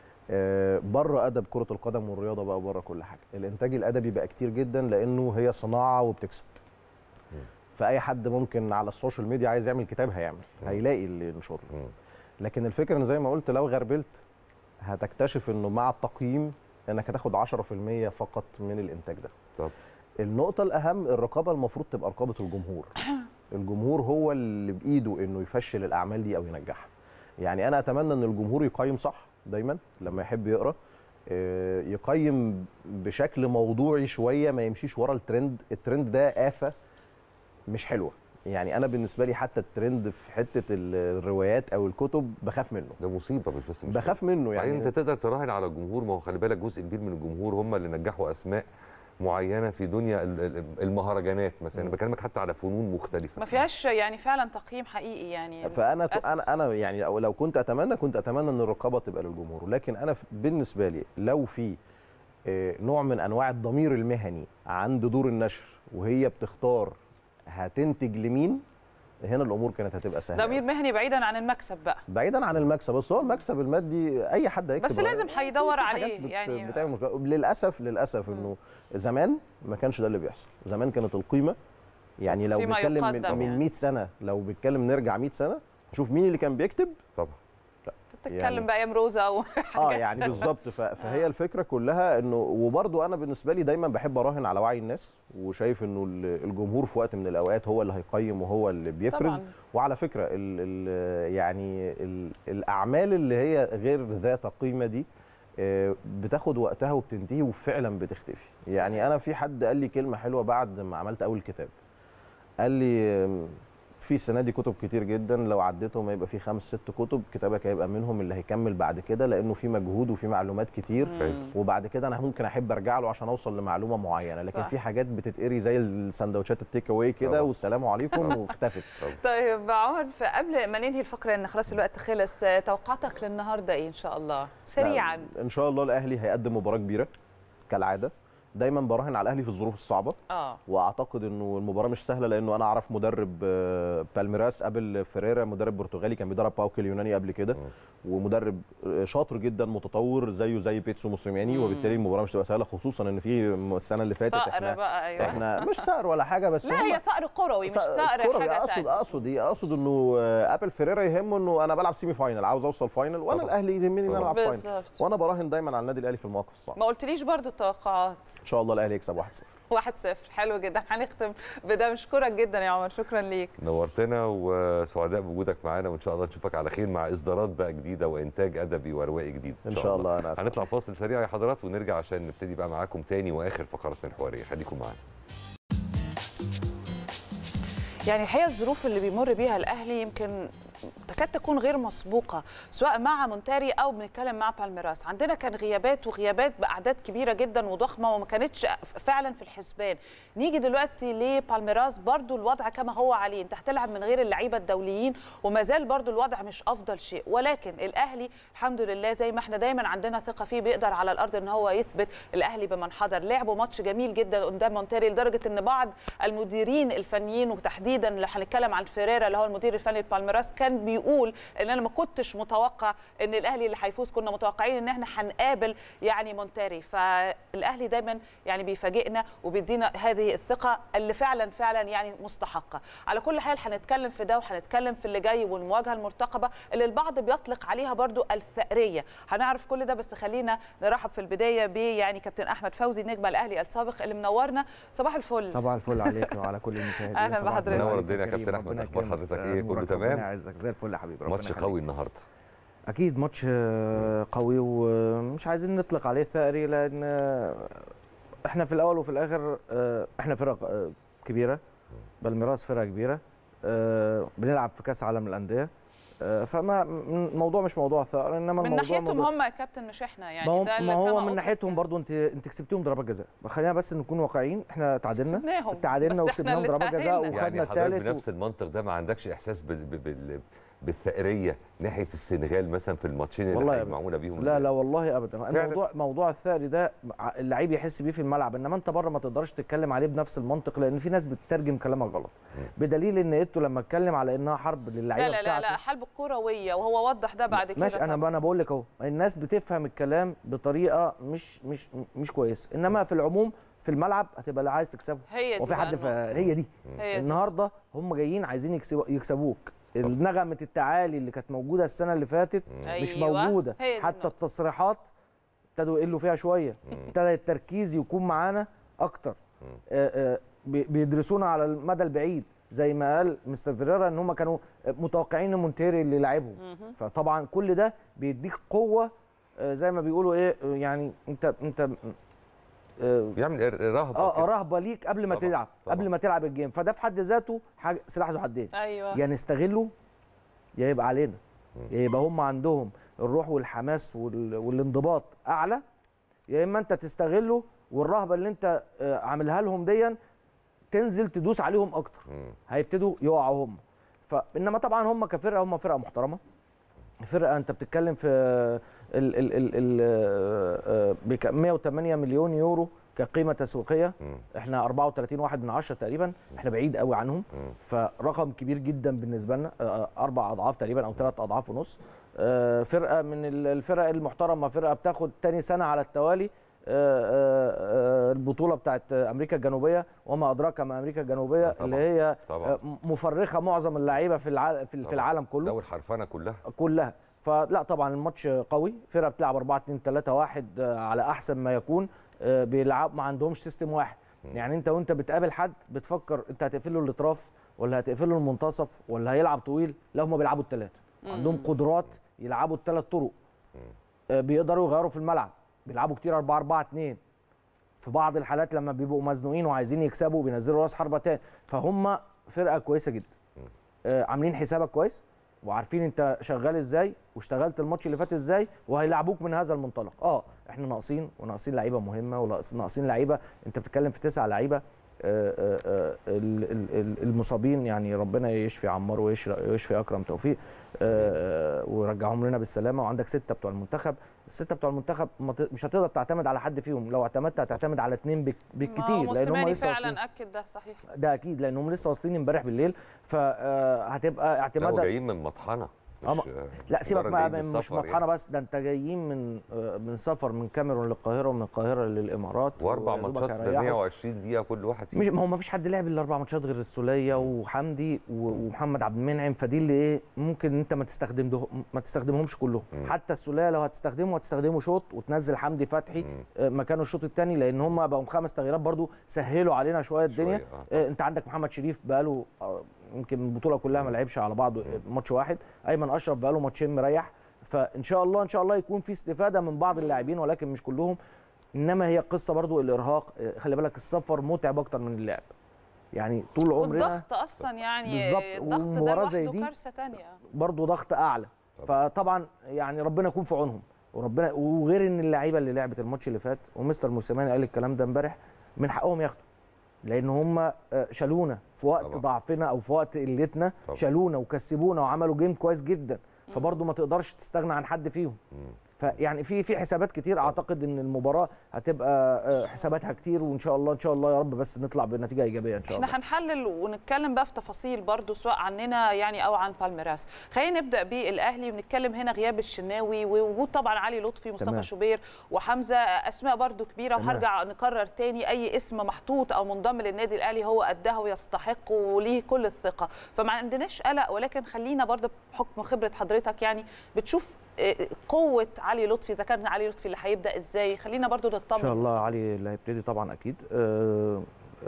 آه، بره ادب كره القدم والرياضه بقى بره كل حاجه الانتاج الادبي بقى كتير جدا لانه هي صناعه وبتكسب فاي حد ممكن على السوشيال ميديا عايز يعمل كتاب هيعمل هيلاقي اللي ينشره مم. لكن الفكره ان زي ما قلت لو غربلت هتكتشف انه مع التقييم انك هتاخد 10% فقط من الانتاج ده طب. النقطه الاهم الرقابه المفروض تبقى رقابه الجمهور الجمهور هو اللي بايده انه يفشل الاعمال دي او ينجحها يعني انا اتمنى ان الجمهور يقيم صح دايما لما يحب يقرا آه، يقيم بشكل موضوعي شويه ما يمشيش ورا الترند الترند ده آفة مش حلوه يعني انا بالنسبه لي حتى الترند في حته الروايات او الكتب بخاف منه ده مصيبه مش بس مش بخاف منه يعني يعني انت تقدر تراهن على الجمهور ما هو خلي بالك جزء كبير من الجمهور هم اللي نجحوا اسماء معينه في دنيا ال- ال- المهرجانات مثلا انا مم. بكلمك حتى على فنون مختلفه ما فيهاش يعني فعلا تقييم حقيقي يعني فانا ك- للأسف. انا انا يعني لو لو كنت اتمنى كنت اتمنى ان الرقابه تبقى للجمهور لكن انا ف- بالنسبه لي لو في آه، نوع من انواع الضمير المهني عند دور النشر وهي بتختار هتنتج لمين هنا الامور كانت هتبقى سهله ضمير أوي. مهني بعيدا عن المكسب بقى بعيدا عن المكسب بس هو المكسب المادي اي حد هيكتب بس لازم في- في هيدور حاجات عليه، بت يعني- بتعمل مشكله للاسف للاسف انه زمان ما كانش ده اللي بيحصل زمان كانت القيمه يعني لو فيما بنتكلم من, يقدم من يعني. 100 سنه لو بنتكلم نرجع 100 سنه شوف مين اللي كان بيكتب طبعا بتتكلم يعني- بايام روزا و... اه يعني بالظبط ف- فهي الفكره كلها انه وبرضو انا بالنسبه لي دايما بحب اراهن على وعي الناس وشايف انه ال- الجمهور في وقت من الاوقات هو اللي هيقيم وهو اللي بيفرز طبعاً. وعلى فكره ال ال يعني ال الاعمال اللي هي غير ذات قيمه دي آه، بتاخد وقتها وبتنتهي وفعلا بتختفي يعني انا في حد قال لي كلمه حلوه بعد ما عملت اول كتاب قال لي آم، في السنه دي كتب كتير جدا لو عديتهم هيبقى في خمس ست كتب كتابك هيبقى منهم اللي هيكمل بعد كده لانه في مجهود وفي معلومات كتير أيوة. وبعد كده انا ممكن احب ارجع له عشان اوصل لمعلومه معينه لكن صح. في حاجات بتتقري زي السندوتشات التيك اواي كده طبعا. والسلام عليكم واختفت طيب عمر في قبل ما ننهي الفقره ان خلاص الوقت خلص آه، توقعاتك للنهارده ايه ان شاء الله سريعا ان شاء الله الاهلي هيقدم مباراه كبيره كالعاده دايما براهن على الاهلي في الظروف الصعبه اه واعتقد انه المباراه مش سهله لانه انا اعرف مدرب آه، بالميراس قبل فيريرا مدرب برتغالي كان بيدرب باوك اليوناني قبل كده ومدرب آه، شاطر جدا متطور زيه زي بيتسو موسيماني مم. وبالتالي المباراه مش تبقى سهله خصوصا ان في السنه اللي فاتت ثأر احنا بقى ايوه احنا مش ثأر ولا حاجه بس لا هم- هي ثأر كروي مش ف- ثأر كروي. حاجه اقصد تانية اقصد ايه اقصد انه آه، ابل فيريرا يهمه انه انا بلعب سيمي فاينل عاوز اوصل فاينل وانا طبعا. الاهلي يهمني ان انا العب فاينل بالظبط وانا براهن دايما على النادي الاهلي في المواقف الصعبه ما قلتليش برضو التوقعات ان شاء الله الاهلي يكسب 1-0 1-0 حلو جدا هنختم بده مشكورك جدا يا عمر شكرا ليك نورتنا وسعداء بوجودك معانا وان شاء الله نشوفك على خير مع اصدارات بقى جديده وانتاج ادبي وروائي جديد ان شاء الله انا أسعد. هنطلع فاصل سريع يا حضرات ونرجع عشان نبتدي بقى معاكم تاني واخر فقراتنا الحواريه خليكم معانا يعني الحقيقه الظروف اللي بيمر بيها الاهلي يمكن تكاد تكون غير مسبوقه سواء مع مونتاري او بنتكلم مع بالميراس عندنا كان غيابات وغيابات باعداد كبيره جدا وضخمه وما كانتش فعلا في الحسبان نيجي دلوقتي لبالميراس برضو الوضع كما هو عليه انت هتلعب من غير اللعيبه الدوليين وما زال برضو الوضع مش افضل شيء ولكن الاهلي الحمد لله زي ما احنا دايما عندنا ثقه فيه بيقدر على الارض ان هو يثبت الاهلي بمن حضر لعبوا ماتش جميل جدا قدام مونتاري لدرجه ان بعض المديرين الفنيين وتحديدا اللي هنتكلم عن فيريرا اللي هو المدير الفني لبالميراس كان بيقول ان انا ما كنتش متوقع ان الاهلي اللي هيفوز كنا متوقعين ان احنا هنقابل يعني مونتاري فالاهلي دايما يعني بيفاجئنا وبيدينا هذه الثقه اللي فعلا فعلا يعني مستحقه على كل حال هنتكلم في ده وهنتكلم في اللي جاي والمواجهه المرتقبه اللي البعض بيطلق عليها برضو الثأريه هنعرف كل ده بس خلينا نرحب في البدايه ب يعني كابتن احمد فوزي نجم الاهلي السابق اللي منورنا صباح الفل صباح الفل عليك وعلى كل المشاهدين أهلاً صباح بحضرتك. الفل منور عليك الدنيا يا كريم. كابتن أحمد. ربنا أخبار يكرمك. حضرتك إيه؟ كله نورك، تمام؟ ربنا يعزك زي الفل يا حبيبي ربنا ماتش يخليك. قوي النهارده اكيد ماتش آه، قوي ومش عايزين نطلق عليه ثأري لان آه، احنا في الاول وفي الاخر آه، احنا فرق آه، كبيره بالميراس فرقه كبيره آه، بنلعب في كاس عالم الانديه آه، فما م- الموضوع مش موضوع ثأر انما من الموضوع ناحيتهم موضوع هم يا كابتن مش احنا يعني ما هو, ده اللي ما هو كما من قلت ناحيتهم يعني. برضو انت انت كسبتيهم ضربات جزاء خلينا بس نكون واقعيين احنا تعادلنا كسبناهم. تعادلنا بس إحنا وكسبناهم اللي ضربات جزاء تعادلنا. وخدنا يعني حضرتك الثالث بنفس المنطق ده ما عندكش احساس بال... بال... بال... بالثأريه ناحيه السنغال مثلا في الماتشين اللي والله هيجمعونا بيهم لا لا والله ابدا فعلا. الموضوع موضوع الثأر ده ع- اللعيب يحس بيه في الملعب انما انت بره ما تقدرش تتكلم عليه بنفس المنطق لان في ناس بتترجم كلامك غلط بدليل ان ايتو لما اتكلم على انها حرب للعيبه لا لا لا بتاعته لا حلب الكرويه وهو وضح ده بعد كده ماشي انا طبعاً. انا بقول لك اهو الناس بتفهم الكلام بطريقه مش مش مش كويسه انما في العموم في الملعب هتبقى اللي عايز تكسبه هي دي وفي بقى حد ف... النقطة. هي دي هي دي. النهارده هم جايين عايزين يكسبوا يكسبوك النغمه التعالي اللي كانت موجوده السنه اللي فاتت مش أيوة، موجوده هي دي حتى النقطة. التصريحات ابتدوا يقلوا فيها شويه ابتدى التركيز يكون معانا اكتر آه، آه، بي- بيدرسونا على المدى البعيد زي ما قال مستر فيريرا ان هم كانوا متوقعين ان مونتيري اللي لعبهم فطبعا كل ده بيديك قوه آه، زي ما بيقولوا ايه آه، يعني انت انت آه، بيعمل إر- رهبه اه كده. رهبه ليك قبل ما طبعاً، تلعب طبعاً. قبل ما تلعب الجيم فده في حد ذاته حاجه سلاح ذو حدين ايوه يا نستغله يا يبقى علينا يا يبقى هم عندهم الروح والحماس وال... والانضباط اعلى يا اما انت تستغله والرهبه اللي انت آه، عاملها لهم ديا تنزل تدوس عليهم اكتر مم. هيبتدوا يقعوا هم فانما طبعا هم كفرقه هم فرقه محترمه فرقه انت بتتكلم في ال ال ال ال آه، بك- 108 مليون يورو كقيمه تسويقيه مم. احنا 34 واحد من عشرة تقريبا احنا بعيد قوي عنهم مم. فرقم كبير جدا بالنسبه لنا آه، اربع اضعاف تقريبا او ثلاث اضعاف ونص آه، فرقه من ال- الفرق المحترمه فرقه بتاخد تاني سنه على التوالي آه، آه، آه، البطوله بتاعت امريكا الجنوبيه وما ادراك ما امريكا الجنوبيه آه، طبعاً، اللي هي طبعاً. آه، مفرخه معظم اللعيبه في الع- في في العالم كله لو الحرفنه كلها كلها فلا طبعا الماتش قوي فرقه بتلعب 4 2 3 1 آه، على احسن ما يكون آه، بيلعب ما عندهمش سيستم واحد يعني انت وانت بتقابل حد بتفكر انت هتقفل له الاطراف ولا هتقفل له المنتصف ولا هيلعب طويل لا هم بيلعبوا الثلاثه عندهم قدرات يلعبوا الثلاث طرق آه، بيقدروا يغيروا في الملعب بيلعبوا كتير 4 4 2 في بعض الحالات لما بيبقوا مزنوقين وعايزين يكسبوا بينزلوا راس حربه تاني فهم فرقه كويسه جدا آه، عاملين حسابك كويس وعارفين انت شغال ازاي واشتغلت الماتش اللي فات ازاي وهيلعبوك من هذا المنطلق اه احنا ناقصين وناقصين لعيبه مهمه وناقصين لعيبه انت بتتكلم في تسع لعيبه آه، آه، آه، ال- ال- ال- المصابين يعني ربنا يشفي عمار ويشفي ويشفي اكرم توفيق آه، آه، ويرجعهم لنا بالسلامه وعندك سته بتوع المنتخب السته بتوع المنتخب ما ت- مش هتقدر تعتمد على حد فيهم لو اعتمدت هتعتمد على اثنين بالكتير لان هم موسيماني لسه واصلين فعلا اكد ده صحيح ده اكيد لانهم لسه واصلين امبارح بالليل فهتبقى لا اعتماد وجايين من مطحنه آه، مش لا سيبك مجرد بقى جايين من مش بالسفر مطحنه يعني. بس ده انت جايين من آه، من سفر من كاميرون للقاهره ومن القاهره للامارات واربع ويا دوبك ماتشات في هيريحوا. 120 دقيقه كل واحد مش فيهم ما هو ما فيش حد لعب الا اربع ماتشات غير السوليه وحمدي و- ومحمد عبد المنعم فدي اللي ايه ممكن انت ما تستخدم ما تستخدمهمش كلهم حتى السوليه لو هتستخدمه هتستخدمه شوط وتنزل حمدي فتحي آه، مكانه الشوط الثاني لان هم بقوا خمس تغييرات برضو سهلوا علينا شويه الدنيا شوية، آه، آه، انت عندك محمد شريف بقاله آه، يمكن البطوله كلها ما لعبش على بعضه آه، ماتش واحد ايمن اشرف بقاله ماتشين مريح فان شاء الله ان شاء الله يكون في استفاده من بعض اللاعبين ولكن مش كلهم انما هي قصه برضو الارهاق آه، خلي بالك السفر متعب اكتر من اللعب يعني طول عمرنا والضغط اصلا يعني بالظبط، الضغط ده ومباراة زي لوحده دي كارثه ثانيه برضو ضغط اعلى فطبعا يعني ربنا يكون في عونهم وربنا وغير ان اللعيبه اللي لعبت الماتش اللي فات ومستر موسيماني قال الكلام ده امبارح من حقهم ياخدوا لان هم آه، شالونا في وقت طبعا. ضعفنا او في وقت قلتنا طبعا. شالونا وكسبونا وعملوا جيم كويس جدا فبرضه ما تقدرش تستغنى عن حد فيهم فيعني في في حسابات كتير اعتقد ان المباراه هتبقى آه، حساباتها كتير وان شاء الله ان شاء الله يا رب بس نطلع بنتيجه ايجابيه ان شاء الله احنا هنحلل ونتكلم بقى في تفاصيل برضو سواء عننا يعني او عن بالميراس خلينا نبدا بالاهلي ونتكلم هنا غياب الشناوي ووجود طبعا علي لطفي مصطفى تمام. شوبير وحمزه اسماء برضو كبيره تمام. وهرجع نكرر تاني اي اسم محطوط او منضم للنادي الاهلي هو قدها ويستحق وليه كل الثقه فما عندناش قلق ولكن خلينا برضو بحكم خبره حضرتك يعني بتشوف آه، قوه علي لطفي اذا كان علي لطفي اللي هيبدا ازاي خلينا برضو نطمن ان شاء الله علي اللي هيبتدي طبعا اكيد آه،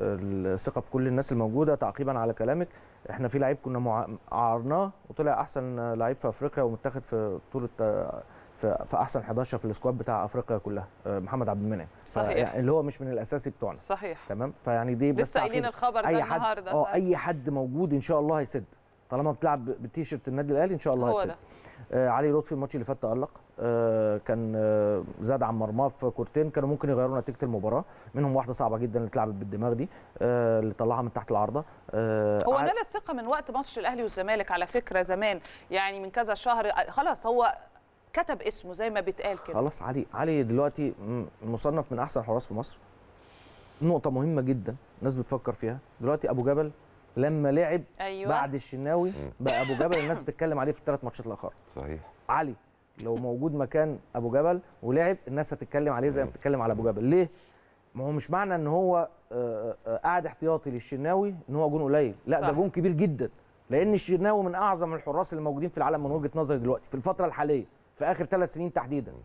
الثقه في كل الناس الموجوده تعقيبا على كلامك احنا في لعيب كنا مع- عارناه وطلع احسن لعيب في افريقيا ومتاخد في بطوله آه، في في احسن 11 في السكواد بتاع افريقيا كلها آه، محمد عبد المنعم صحيح. فيعني اللي هو مش من الاساسي بتوعنا صحيح تمام فيعني دي بس لسه قايلين تعقيب. الخبر ده اي حد النهارده اه صحيح. اي حد موجود ان شاء الله هيسد طالما بتلعب بالتيشيرت النادي الاهلي ان شاء الله هو هتسد ده آه علي لطفي الماتش اللي فات تألق آه كان آه زاد عن مرماه في كورتين كانوا ممكن يغيروا نتيجه المباراه منهم واحده صعبه جدا اللي اتلعبت بالدماغ دي آه اللي طلعها من تحت العارضه آه هو ع- نال الثقه من وقت ماتش الاهلي والزمالك على فكره زمان يعني من كذا شهر خلاص هو كتب اسمه زي ما بيتقال كده خلاص علي علي دلوقتي م- مصنف من احسن حراس في مصر نقطه مهمه جدا الناس بتفكر فيها دلوقتي ابو جبل لما لعب ايوه بعد الشناوي بقى ابو جبل الناس بتتكلم عليه في الثلاث ماتشات الاخر صحيح علي لو موجود مكان ابو جبل ولعب الناس هتتكلم عليه زي ما بتتكلم على ابو جبل ليه ما هو مش معنى ان هو آه، آه، قاعد احتياطي للشناوي ان هو جون قليل لا صح. ده جون كبير جدا لان الشناوي من اعظم الحراس اللي موجودين في العالم من وجهه نظري دلوقتي في الفتره الحاليه في اخر ثلاث سنين تحديدا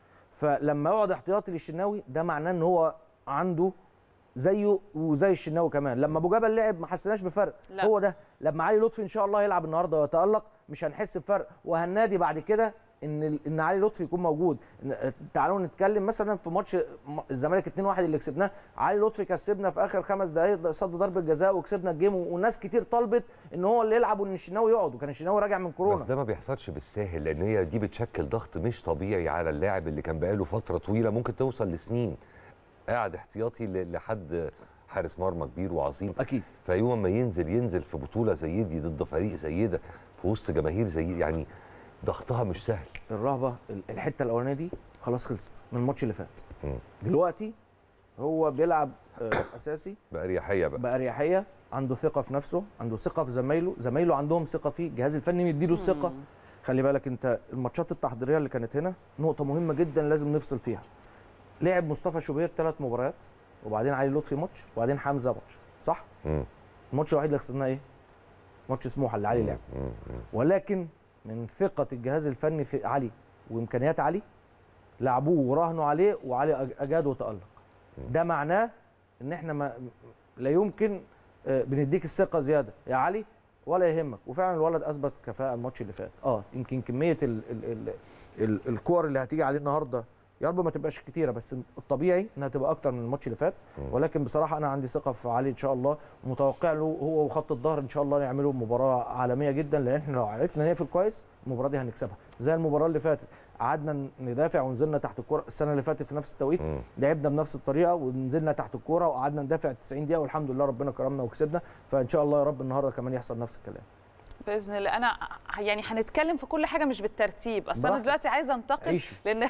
فلما يقعد احتياطي للشناوي ده معناه ان هو عنده زيه وزي الشناوي كمان لما ابو جبل لعب ما حسيناش بفرق لا. هو ده لما علي لطفي ان شاء الله يلعب النهارده ويتالق مش هنحس بفرق وهنادي بعد كده ان ان علي لطفي يكون موجود إن- تعالوا نتكلم مثلا في ماتش م- الزمالك 2-1 اللي كسبناه علي لطفي كسبنا في اخر خمس دقائق صد ضربه جزاء وكسبنا الجيم وناس كتير طلبت ان هو اللي يلعب وان الشناوي يقعد وكان الشناوي راجع من كورونا بس ده ما بيحصلش بالساهل لان هي دي بتشكل ضغط مش طبيعي على اللاعب اللي كان بقاله فتره طويله ممكن توصل لسنين قاعد احتياطي ل- لحد حارس مرمى كبير وعظيم اكيد فيوم ما ينزل ينزل في بطوله زي دي ضد فريق زي ده في وسط جماهير زي دي يعني ضغطها مش سهل الرهبه ال- الحته الاولانيه دي خلاص خلصت من الماتش اللي فات مم. دلوقتي هو بيلعب آه، اساسي بأريحية بقى بأريحية عنده ثقة في نفسه عنده ثقة في زمايله زمايله عندهم ثقة فيه الجهاز الفني مديله الثقة خلي بالك انت الماتشات التحضيرية اللي كانت هنا نقطة مهمة جدا لازم نفصل فيها لعب مصطفى شوبير ثلاث مباريات وبعدين علي لطفي ماتش وبعدين حمزة ماتش صح مم. الماتش الوحيد اللي خسرناه ايه ماتش سموحة اللي علي لعب مم. مم. ولكن من ثقة الجهاز الفني في علي وإمكانيات علي لعبوه وراهنوا عليه وعلي أج- أجاد وتألق ده معناه إن إحنا ما لا يمكن آه، بنديك الثقة زيادة يا علي ولا يهمك وفعلا الولد أثبت كفاءة الماتش اللي فات اه يمكن كمية ال ال ال ال الكور اللي هتيجي عليه النهارده يا رب ما تبقاش كتيره بس الطبيعي انها تبقى اكتر من الماتش اللي فات ولكن بصراحه انا عندي ثقه في علي ان شاء الله ومتوقع له هو وخط الظهر ان شاء الله يعملوا مباراه عالميه جدا لان احنا لو عرفنا نقفل كويس المباراه دي هنكسبها زي المباراه اللي فاتت قعدنا ندافع ونزلنا تحت الكوره السنه اللي فاتت في نفس التوقيت مم. لعبنا بنفس الطريقه ونزلنا تحت الكوره وقعدنا ندافع 90 دقيقه والحمد لله ربنا كرمنا وكسبنا فان شاء الله يا رب النهارده كمان يحصل نفس الكلام باذن الله انا يعني هنتكلم في كل حاجه مش بالترتيب اصل انا براحتك. دلوقتي عايزه انتقل عيشي. لان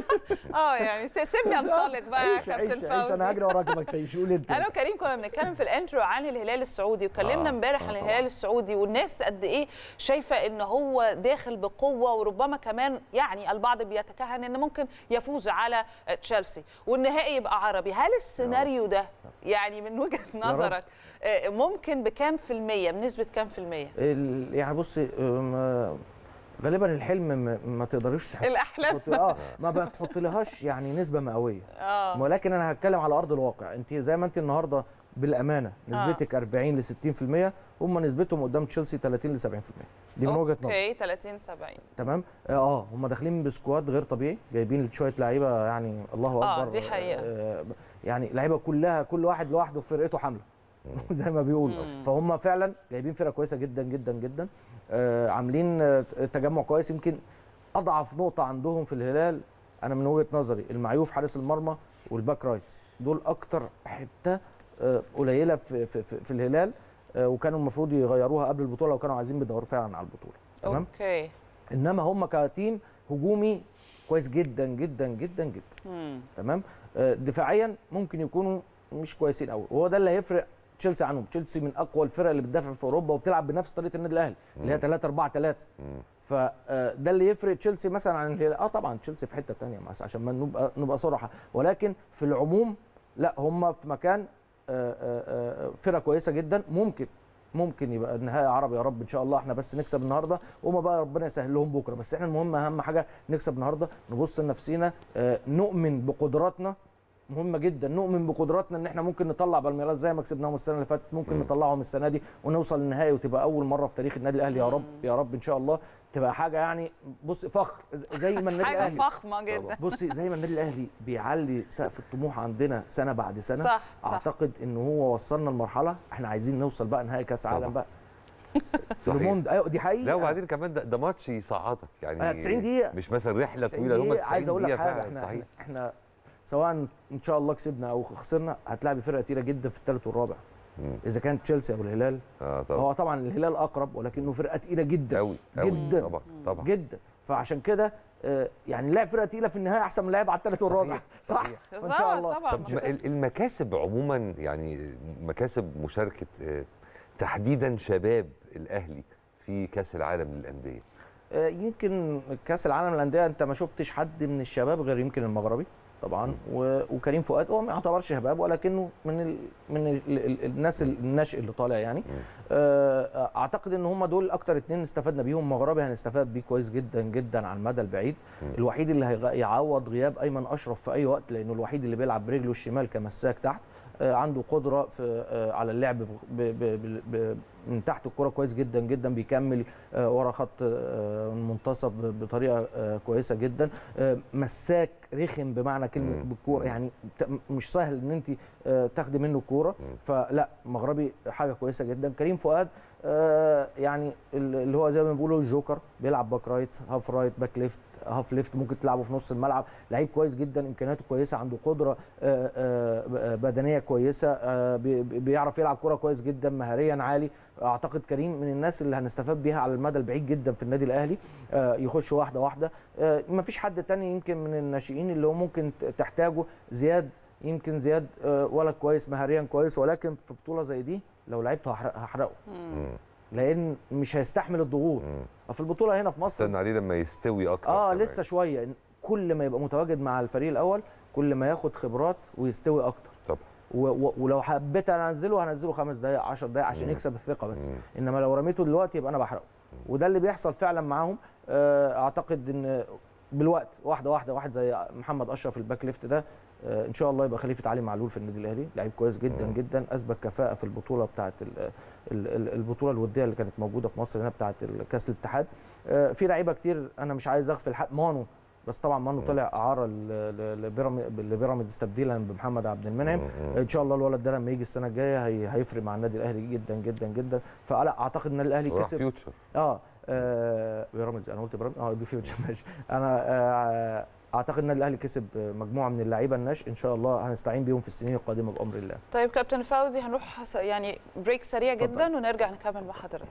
اه يعني س- سيبني انطلق بقى يا عيش كابتن عيش عيش فوزي انا هجري وراك ما تعيش قول انت انا وكريم كنا بنتكلم في الانترو عن الهلال السعودي وكلمنا آه، امبارح آه عن طبعاً. الهلال السعودي والناس قد ايه شايفه ان هو داخل بقوه وربما كمان يعني البعض بيتكهن ان ممكن يفوز على تشيلسي والنهائي يبقى عربي هل السيناريو ده يعني من وجهه نظرك آه، ممكن بكام في الميه بنسبه كام في الميه ال- يعني بصي أم، غالبا الحلم ما, ما تقدريش تحط الاحلام تحط- اه ما بتحط لهاش يعني نسبه مئويه اه ولكن انا هتكلم على ارض الواقع انت زي ما انت النهارده بالامانه نسبتك 40 ل 60% هم نسبتهم قدام تشيلسي 30 ل 70% دي من وجهه نظري اوكي 30 70 تمام اه هم داخلين بسكواد غير طبيعي جايبين شويه لعيبه يعني الله آه، اكبر دي حقيقة. آه يعني لعيبه كلها كل واحد لوحده في فرقته حامله زي ما بيقولوا مم. فهم فعلا جايبين فرقه كويسه جدا جدا جدا آه عاملين آه، تجمع كويس يمكن اضعف نقطه عندهم في الهلال انا من وجهه نظري المعيوف حارس المرمى والباك رايت دول اكتر حته آه، قليله في, في, في, في الهلال آه، وكانوا المفروض يغيروها قبل البطوله وكانوا عايزين بيدوروا فعلا على البطوله تمام اوكي انما هم كتيم هجومي كويس جدا جدا جدا جدا مم. تمام آه، دفاعيا ممكن يكونوا مش كويسين قوي وهو ده اللي هيفرق تشيلسي عنهم تشيلسي من اقوى الفرق اللي بتدافع في اوروبا وبتلعب بنفس طريقه النادي الاهلي اللي هي 3 4 3 مم. فده اللي يفرق تشيلسي مثلا عن الهلال اه طبعا تشيلسي في حته ثانيه عشان ما نبقى نبقى صراحه ولكن في العموم لا هم في مكان آه، آه، آه، فرقه كويسه جدا ممكن ممكن يبقى النهائي عربي يا رب ان شاء الله احنا بس نكسب النهارده وما بقى ربنا يسهل لهم بكره بس احنا المهم اهم حاجه نكسب النهارده نبص لنفسينا آه، نؤمن بقدراتنا مهمه جدا نؤمن بقدراتنا ان احنا ممكن نطلع بالميراث زي ما كسبناهم السنه اللي فاتت ممكن نطلعهم السنه دي ونوصل للنهائي وتبقى اول مره في تاريخ النادي الاهلي يا رب يا رب ان شاء الله تبقى حاجه يعني بص فخر زي ما النادي حاجه الاهلي فخمه جدا بصي زي ما النادي الاهلي بيعلي سقف الطموح عندنا سنه بعد سنه صح صح اعتقد ان هو وصلنا لمرحله احنا عايزين نوصل بقى نهائي كاس عالم طبعا. بقى صحيح. لوموند ايوه دي حقيقه لا وبعدين كمان ده, ده ماتش يصعدك يعني آه، 90 دقيقة. مش مثلا رحله 90 طويله هم دقيقة. 90 عايز اقول لك دقيقه حاجه فعلا احنا صحيح احنا سواء ان شاء الله كسبنا او خسرنا هتلاعبي فرقه كتيره جدا في الثالث والرابع مم. اذا كانت تشيلسي او الهلال اه طبعا هو طبعا الهلال اقرب ولكنه فرقه تقيله جدا قوي قوي جدا. طبعا طبعا جدا فعشان كده آه، يعني لعب فرقه تقيله في النهايه احسن من لعب على الثالث والرابع صح صحيح. فان شاء الله طبعا طب ما ال- المكاسب عموما يعني مكاسب مشاركه آه، تحديدا شباب الاهلي في كاس العالم للانديه آه، يمكن كاس العالم للانديه انت ما شفتش حد من الشباب غير يمكن المغربي طبعا و- وكريم فؤاد هو ما يعتبرش شباب ولكنه من ال من ال ال الناس الناشئ اللي طالع يعني آه، اعتقد ان هم دول اكتر اتنين استفدنا بيهم مغربي هنستفاد بيه كويس جدا جدا على المدى البعيد الوحيد اللي هيعوض غياب ايمن اشرف في اي وقت لانه الوحيد اللي بيلعب برجله الشمال كمساك تحت آه، عنده قدره في آه، على اللعب ب ب ب ب من تحت الكره كويس جدا جدا بيكمل آه، ورا خط آه، المنتصف ب- بطريقه آه، كويسه جدا آه، مساك رخم بمعنى كلمه مم. بالكوره يعني ت- مش سهل ان انت آه، تاخدي منه الكوره فلا مغربي حاجه كويسه جدا كريم فؤاد آه، يعني ال- اللي هو زي ما بيقولوا الجوكر بيلعب باك رايت هاف رايت باك ليفت هاف ليفت ممكن تلعبه في نص الملعب لعيب كويس جدا امكانياته كويسه عنده قدره آه، آه، بدنيه كويسه آه، بي- بي- بيعرف يلعب كوره كويس جدا مهاريا عالي اعتقد كريم من الناس اللي هنستفاد بيها على المدى البعيد جدا في النادي الاهلي آه، يخش واحده واحده ما فيش حد تاني يمكن من الناشئين اللي هو ممكن ت- تحتاجه زياد يمكن زياد آه، ولد كويس مهاريا كويس ولكن في بطوله زي دي لو لعبته هحرق- هحرقه مم. لان مش هيستحمل الضغوط مم. في البطوله هنا في مصر استنى عليه لما يستوي اكتر اه كمان. لسه شويه كل ما يبقى متواجد مع الفريق الاول كل ما ياخد خبرات ويستوي اكتر طبعا و و ولو حبيت انزله هنزله خمس دقائق 10 دقائق عشان مم. يكسب الثقه بس مم. انما لو رميته دلوقتي يبقى انا بحرقه وده اللي بيحصل فعلا معاهم آه، اعتقد ان بالوقت واحده واحده واحد زي محمد اشرف الباك ليفت ده آه، ان شاء الله يبقى خليفه علي معلول في النادي الاهلي لعيب كويس جدا مم. جدا اثبت كفاءه في البطوله بتاعه ال- ال- ال- البطوله الوديه اللي كانت موجوده في مصر هنا بتاعه كاس الاتحاد آه، في لعيبه كتير انا مش عايز اغفل حق مانو بس طبعا مانو مم. طلع اعاره ل- ل- لبيراميد- لبيراميدز تبديلا بمحمد عبد المنعم مم. ان شاء الله الولد ده لما يجي السنه الجايه هي هيفرق مع النادي الاهلي جدا جدا جدا فلا اعتقد ان الاهلي وراح كسب فيوتشر اه آه، بيراميدز انا قلت بيراميدز اه يبقى فيوتشر ماشي انا آه، اعتقد ان الأهلي كسب مجموعه من اللعيبه الناشئ ان شاء الله هنستعين بيهم في السنين القادمه بامر الله طيب كابتن فوزي هنروح س- يعني بريك سريع اتفضل. جدا ونرجع نكمل مع حضرتك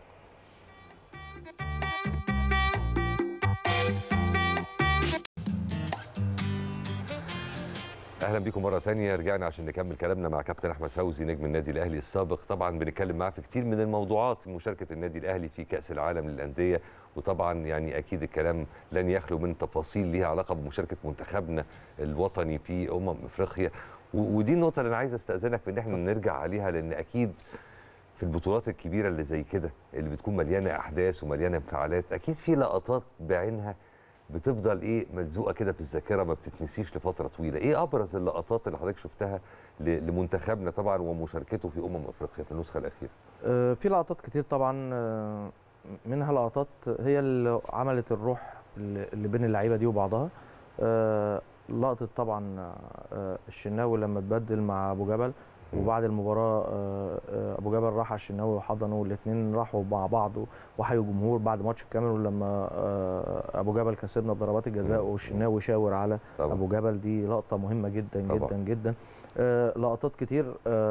اهلا بيكم مره تانية رجعنا عشان نكمل كلامنا مع كابتن احمد فوزي نجم النادي الاهلي السابق طبعا بنتكلم معاه في كتير من الموضوعات في مشاركه النادي الاهلي في كاس العالم للانديه وطبعا يعني اكيد الكلام لن يخلو من تفاصيل ليها علاقه بمشاركه منتخبنا الوطني في امم افريقيا و- ودي النقطه اللي انا عايز استاذنك في ان احنا نرجع عليها لان اكيد في البطولات الكبيره اللي زي كده اللي بتكون مليانه احداث ومليانه انفعالات اكيد في لقطات بعينها بتفضل ايه ملزوقه كده في الذاكره ما بتتنسيش لفتره طويله ايه ابرز اللقطات اللي حضرتك شفتها ل- لمنتخبنا طبعا ومشاركته في امم افريقيا في النسخه الاخيره آه، في لقطات كتير طبعا آه، منها لقطات هي اللي عملت الروح اللي اللي بين اللعيبه دي وبعضها آه، لقطه طبعا آه، الشناوي لما اتبدل مع ابو جبل وبعد المباراه آه، آه، ابو جبل راح على الشناوي وحضنه الاثنين راحوا مع بعض وحيوا الجمهور بعد ماتش الكاميرون لما آه، ابو جبل كسبنا بضربات الجزاء مم. والشناوي شاور على طبعا ابو جبل دي لقطه مهمه جدا طبعا. جدا جدا آه، لقطات كتير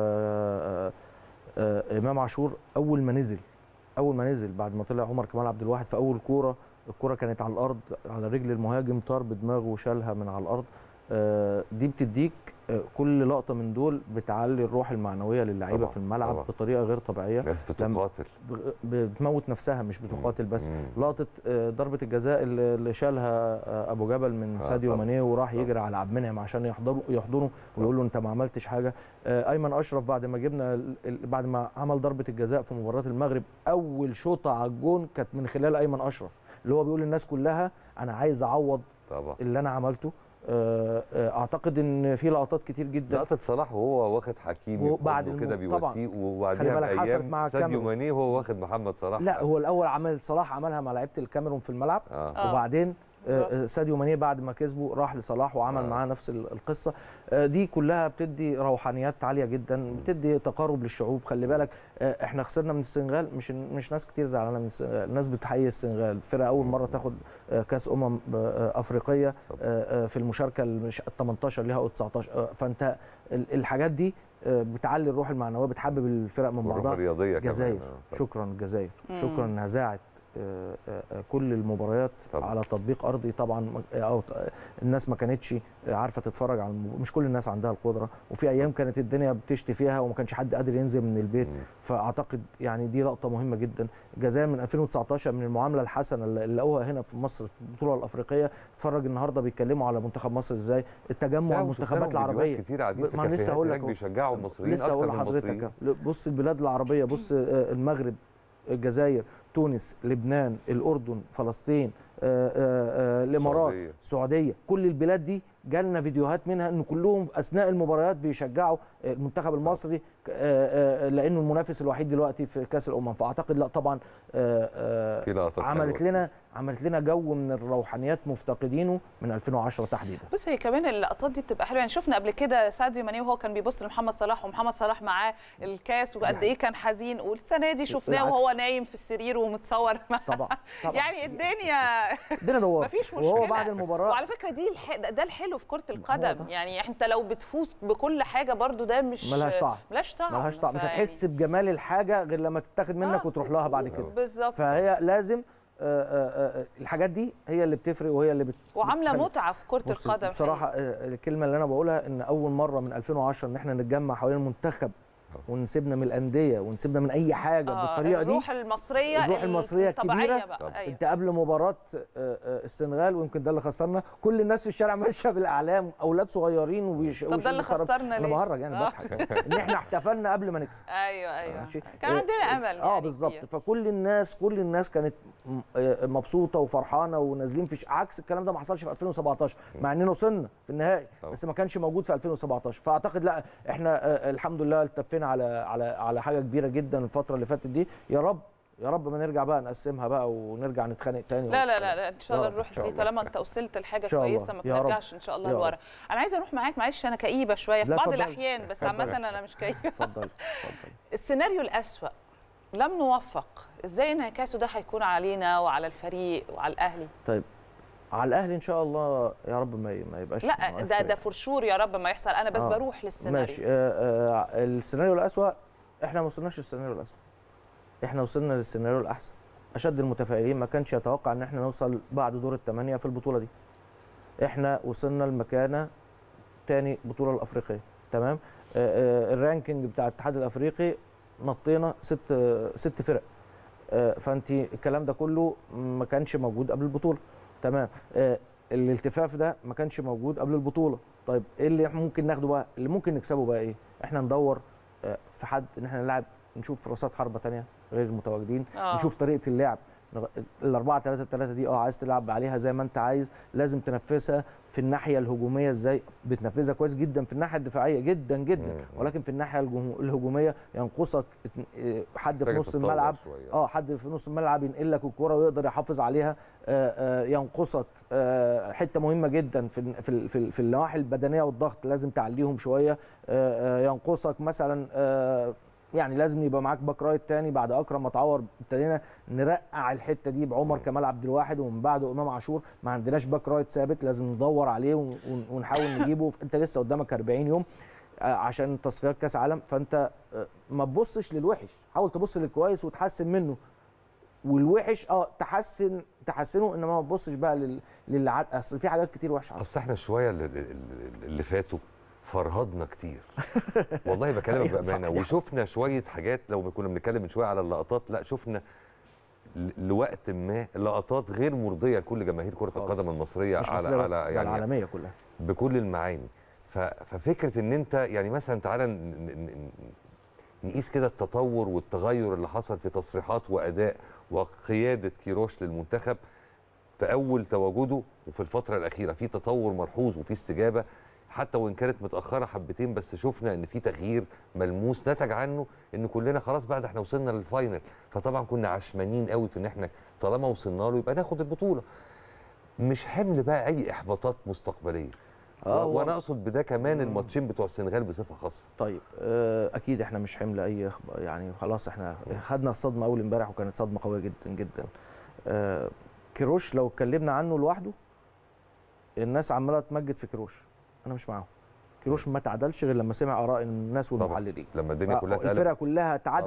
آه، آه، آه، امام عاشور اول ما نزل اول ما نزل بعد ما طلع عمر كمال عبد الواحد في اول كوره الكوره كانت على الارض على رجل المهاجم طار بدماغه وشالها من على الارض آه، دي بتديك آه، كل لقطه من دول بتعلي الروح المعنويه للعيبه طبعا، في الملعب طبعا. بطريقه غير طبيعيه ناس بتقاتل بغ- بتموت نفسها مش بتقاتل بس مم. لقطه آه، ضربه الجزاء اللي اللي شالها آه، ابو جبل من آه، ساديو طبعا. ماني وراح طبعا. يجري على عبد المنعم عشان يحضره يحضنه ويقول له انت ما عملتش حاجه آه، ايمن اشرف بعد ما جبنا ال- ال- بعد ما عمل ضربه الجزاء في مباراه المغرب اول شوطه على الجون كانت من خلال ايمن اشرف اللي هو بيقول للناس كلها انا عايز اعوض طبعا اللي انا عملته آه، آه، اعتقد ان في لقطات كتير جدا لقطه صلاح وهو واخد حكيمي وبعد بعد كده الم- طبعا. بيواسيه خلي وبعديها بالك حصلت بايام مع ساديو الكاميرون. ماني وهو واخد محمد صلاح لا هو الاول عمل صلاح عملها مع لعيبه الكاميرون في الملعب اه آه. وبعدين آه، آه، ساديو ماني بعد ما كسبه راح لصلاح وعمل آه. معاه نفس ال- القصه آه، دي كلها بتدي روحانيات عاليه جدا بتدي تقارب للشعوب خلي بالك آه، احنا خسرنا من السنغال مش مش ناس كتير زعلانه من السنغال الناس بتحيي السنغال فرقه اول مره تاخد آه، كاس امم آه، افريقيه طبعا. آه، آه، في المشاركه ال 18 ليها او 19 آه، فانت ال- الحاجات دي آه، بتعلي الروح المعنويه بتحبب الفرق من والروح بعضها الرياضيه كمان الجزائر آه، طبعا. شكرا الجزائر مم. شكرا انها ذاعت آه، آه، آه، كل المباريات طبعا. على تطبيق ارضي طبعا آه، او آه، الناس ما كانتش عارفه تتفرج على المب... مش كل الناس عندها القدره وفي ايام كانت الدنيا بتشتي فيها وما كانش حد قادر ينزل من البيت مم. فاعتقد يعني دي لقطه مهمه جدا الجزائر من 2019 من المعامله الحسنه اللي اللي لقوها هنا في مصر في البطوله الافريقيه اتفرج النهارده بيتكلموا على منتخب مصر ازاي التجمع لا، وشفنا المنتخبات لهم فيديوهات العربيه كتير قاعدين في ما أنا لسه كافيهات هقول هناك لك أهو. بيشجعوا المصريين لسه اكتر اقول من لحضرتك المصريين أهو. بص البلاد العربيه بص آه، المغرب الجزائر تونس لبنان الاردن فلسطين آه، آه، آه، الامارات السعودية. السعوديه كل البلاد دي جالنا فيديوهات منها ان كلهم اثناء المباريات بيشجعوا آه، المنتخب المصري آه، آه، لانه المنافس الوحيد دلوقتي في كاس الامم فاعتقد لا طبعا آه، آه، في لقطات عملت حلوة. لنا عملت لنا جو من الروحانيات مفتقدينه من 2010 تحديدا بص هي كمان اللقطات دي بتبقى حلوه يعني شفنا قبل كده ساديو ماني وهو كان بيبص لمحمد صلاح ومحمد صلاح معاه الكاس وقد ايه كان حزين والسنه دي شفناه بالعكس. وهو نايم في السرير ومتصور مع- طبعا طبعا يعني الدنيا الدنيا دوار مفيش وهو مشكلة. بعد المباراه وعلى فكره دي الح... ده- ده الحلو في كره القدم ده. يعني انت لو بتفوز بكل حاجه برضو ده مش ملهاش طعم. ملهاش طعم ملهاش طعم مش فيعني- هتحس بجمال الحاجه غير لما تتاخد منك آه. وتروح لها بعد كده بالظبط فهي لازم آه، آه، آه، الحاجات دي هي اللي بتفرق وهي اللي بت... وعامله بتخلي- متعه في كره بص، القدم بصراحه آه، الكلمه اللي انا بقولها ان اول مره من 2010 ان احنا نتجمع حوالين المنتخب ونسيبنا من الانديه ونسيبنا من اي حاجه آه، بالطريقه دي الروح المصريه الروح المصرية الطبيعيه الكبيرة. بقى ايوه انت قبل مباراه آه، آه، السنغال ويمكن ده اللي خسرنا كل الناس في الشارع ماشيه بالاعلام اولاد صغيرين وبيش طب ده اللي خسرنا انا ليه؟ بهرج يعني آه. بضحك ان احنا احتفلنا قبل ما نكسب ايوه ايوه ماشي كان آه، عندنا امل اه يعني بالظبط فيها. فكل الناس كل الناس كانت م- آه، مبسوطه وفرحانه ونازلين في ش- عكس الكلام ده ما حصلش في 2017 مع اننا وصلنا في النهائي طبعا. بس ما كانش موجود في 2017 فاعتقد لا احنا آه، الحمد لله التفينا على على على حاجه كبيره جدا الفتره اللي فاتت دي يا رب يا رب ما نرجع بقى نقسمها بقى ونرجع نتخانق تاني لا لا لا, لا ان شاء الله يا رب، نروح إن شاء دي الله. طالما انت وصلت لحاجه إن شاء الله. كويسه ما يا رب. بنرجعش ان شاء الله يا رب. لورا انا عايزه اروح معاك معلش انا كئيبه شويه في لا، بعض اتفضلي. الاحيان بس اتفضلي. عامه انا مش كئيبه اتفضل اتفضل السيناريو الأسوأ لم نوفق ازاي انعكاسه ده هيكون علينا وعلى الفريق وعلى الاهلي طيب على الاهلي ان شاء الله يا رب ما ما يبقاش لا ده مؤثر. ده فرشور يا رب ما يحصل انا بس آه. بروح للسيناريو ماشي آه آه السيناريو الأسوأ احنا ما وصلناش للسيناريو الأسوأ احنا وصلنا للسيناريو الأحسن أشد المتفائلين ما كانش يتوقع إن احنا نوصل بعد دور الثمانية في البطولة دي احنا وصلنا لمكانة تاني بطولة الأفريقية تمام آه آه الرانكينج بتاع الاتحاد الأفريقي نطينا ست آه ست فرق آه فأنت الكلام ده كله ما كانش موجود قبل البطولة تمام آه الالتفاف ده ما كانش موجود قبل البطولة طيب ايه اللي إحنا ممكن ناخده بقى اللي ممكن نكسبه بقى ايه احنا ندور آه، في حد ان احنا نلعب نشوف راسات حربه تانية غير المتواجدين آه. نشوف طريقه اللعب ال 4 3 3 دي اه عايز تلعب عليها زي ما انت عايز لازم تنفذها في الناحيه الهجوميه ازاي بتنفذها كويس جدا في الناحيه الدفاعيه جدا جدا مم. ولكن في الناحيه الجمه- الهجوميه ينقصك اتن- آه، حد في محتاجة نص تتطور الملعب شوية. اه حد في نص الملعب ينقل لك الكرة ويقدر يحافظ عليها آه، آه، ينقصك آه، حته مهمه جدا في ال- في ال- في ال- في النواحي البدنيه والضغط لازم تعليهم شويه آه، آه، ينقصك مثلا آه، يعني لازم يبقى معاك باك رايت تاني بعد اكرم ما اتعور ابتدينا نرقع الحته دي بعمر كمال عبد الواحد ومن بعده امام عاشور ما عندناش باك رايت ثابت لازم ندور عليه ون- ون- ونحاول نجيبه انت لسه قدامك 40 يوم آه، عشان تصفيات كاس عالم فانت آه، ما تبصش للوحش حاول تبص للكويس وتحسن منه والوحش اه تحسن تحسنه انما ما تبصش بقى لل... للي عاد اصل في حاجات كتير وحشه حصلت اصل احنا شويه اللي, اللي- اللي فاتوا فرهضنا كتير والله بكلمك أيوة بامانه صحيح. وشفنا شويه حاجات لو كنا بنتكلم من شويه على اللقطات لا شفنا ل- لوقت ما لقطات غير مرضيه لكل جماهير كره خالص. القدم المصريه مش على مصرية بس على ده يعني العالميه كلها بكل المعاني ف- ففكره ان انت يعني مثلا تعالى ن- ن- ن- نقيس كده التطور والتغير اللي حصل في تصريحات واداء وقياده كيروش للمنتخب في اول تواجده وفي الفتره الاخيره في تطور ملحوظ وفي استجابه حتى وان كانت متاخره حبتين بس شفنا ان في تغيير ملموس نتج عنه ان كلنا خلاص بقى ده احنا وصلنا للفاينل فطبعا كنا عشمانين قوي في ان احنا طالما وصلنا له يبقى ناخد البطوله مش حمل بقى اي احباطات مستقبليه آه، و- هو- وانا اقصد بده كمان الماتشين بتوع السنغال بصفه خاصه طيب آه، اكيد احنا مش حمل اي إخب- يعني خلاص احنا خدنا الصدمه اول امبارح وكانت صدمه قويه جدا جدا آه، كيروش لو اتكلمنا عنه لوحده الناس عماله تمجد في كيروش انا مش معاهم كيروش ما تعادلش غير لما سمع اراء الناس طبعا والمحللين لما الدنيا كلها الفرقه اتقلبت كلها تعادلت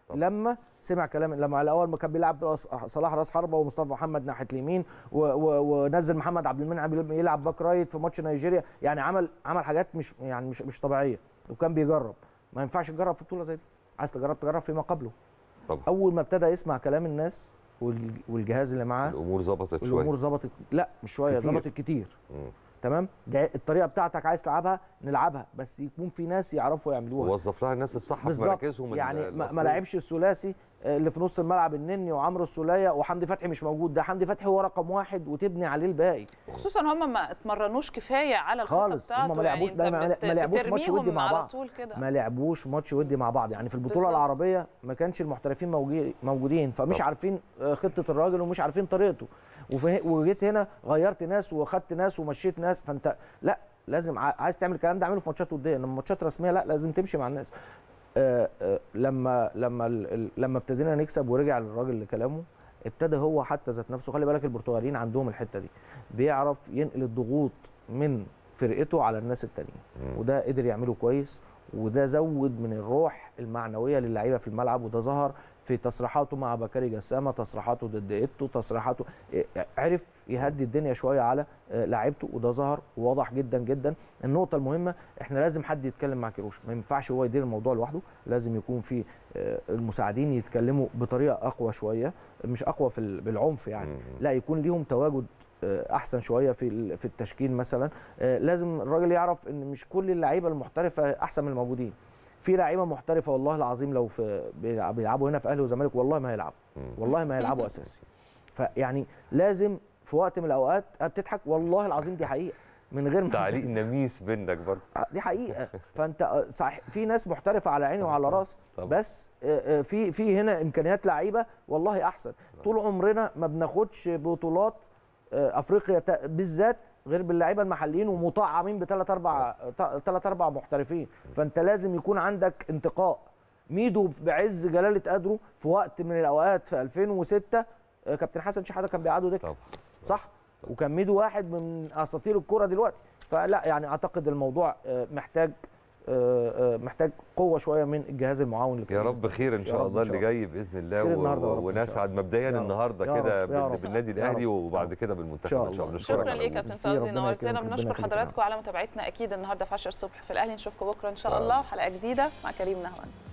طبعا. لما سمع كلام لما الاول ما كان بيلعب راس- صلاح راس حربه ومصطفى محمد ناحيه اليمين و- و- ونزل محمد عبد المنعم يلعب باك رايت في ماتش نيجيريا يعني عمل عمل حاجات مش يعني مش مش طبيعيه وكان بيجرب ما ينفعش تجرب في بطوله زي دي عايز تجرب تجرب فيما قبله طبعا اول ما ابتدى يسمع كلام الناس وال- والجهاز اللي معاه الامور ظبطت الامور شويه ظبطت لا مش شويه كتير. ظبطت كتير مم. تمام جاي- الطريقه بتاعتك عايز تلعبها نلعبها بس يكون في ناس يعرفوا يعملوها ووظف لها الناس الصح في بالظبط مراكزهم يعني ال- ما- ما الأصلية. لعبش الثلاثي آه، اللي في نص الملعب النني وعمرو السوليه وحمدي فتحي مش موجود ده حمدي فتحي هو رقم واحد وتبني عليه الباقي خصوصا هم ما اتمرنوش كفايه على الخطه خالص، هم بتاعته ما لعبوش يعني ده أنت ما- بت- ما لعبوش ماتش بترميهم ودي مع على بعض. طول كده ما لعبوش ماتش ودي مع بعض يعني في البطوله بالظبط. العربيه ما كانش المحترفين موجي- موجودين فمش طبعا. عارفين آه، خطه الراجل ومش عارفين طريقته وفه- وجيت هنا غيرت ناس وخدت ناس ومشيت ناس فانت لا لازم ع- عايز تعمل الكلام ده اعمله في ماتشات وديه انما ماتشات رسميه لا لازم تمشي مع الناس آه، آه، لما لما ال- ال- لما ابتدينا نكسب ورجع الراجل لكلامه ابتدى هو حتى ذات نفسه خلي بالك البرتغاليين عندهم الحته دي بيعرف ينقل الضغوط من فرقته على الناس التانيين مم. وده قدر يعمله كويس وده زود من الروح المعنويه للعيبه في الملعب وده ظهر في تصريحاته مع بكاري جسامه تصريحاته ضد ايتو تصريحاته إيه، عرف يهدي الدنيا شويه على آه، لعيبته وده ظهر وواضح جدا جدا النقطه المهمه احنا لازم حد يتكلم مع كيروش ما ينفعش هو يدير الموضوع لوحده لازم يكون في آه، المساعدين يتكلموا بطريقه اقوى شويه مش اقوى في ال- بالعنف يعني مم. لا يكون ليهم تواجد آه، احسن شويه في ال- في التشكيل مثلا آه، لازم الراجل يعرف ان مش كل اللعيبه المحترفه احسن من الموجودين في لعيبه محترفه والله العظيم لو في بيلعب- بيلعبوا هنا في اهلي وزمالك والله ما هيلعبوا مم. والله ما هيلعبوا اساسي فيعني لازم في وقت من الاوقات بتضحك والله العظيم دي حقيقه من غير ما تعليق نميس منك برضه دي حقيقه فانت آه، صحيح في ناس محترفه على عيني وعلى راسي طبعا. بس آه، آه، في في هنا امكانيات لعيبه والله احسن طول عمرنا ما بناخدش بطولات آه، افريقيا تا- بالذات غير باللعيبه المحليين ومطعمين بثلاث اربع ثلاث اربع محترفين فانت لازم يكون عندك انتقاء ميدو بعز جلاله قدره في وقت من الاوقات في 2006 آه، كابتن حسن شحاته كان بيقعده دكه طبعا صح وكان ميدو واحد من اساطير الكره دلوقتي فلا يعني اعتقد الموضوع آه، محتاج آه، آه، محتاج قوه شويه من الجهاز المعاون يا للكرة. رب خير ان يا شاء رب الله إن شاء اللي جاي باذن الله خير و- النهاردة يا و- رب إن شاء ونسعد الله. مبدئيا يا رب. النهارده يا كده رب. يا بال- رب. بالنادي يا الاهلي رب. وبعد يا كده رب. بالمنتخب إن شاء ان شاء الله الله. نشكرك شكرا على ليك وجودك. كابتن ميرسي، فوزي ربنا نورتنا يكرمك، بنشكر ربنا يخليك. حضراتكم على متابعتنا اكيد النهارده في 10 الصبح في الاهلي نشوفكم بكره ان شاء الله حلقه جديده مع كريم نهوان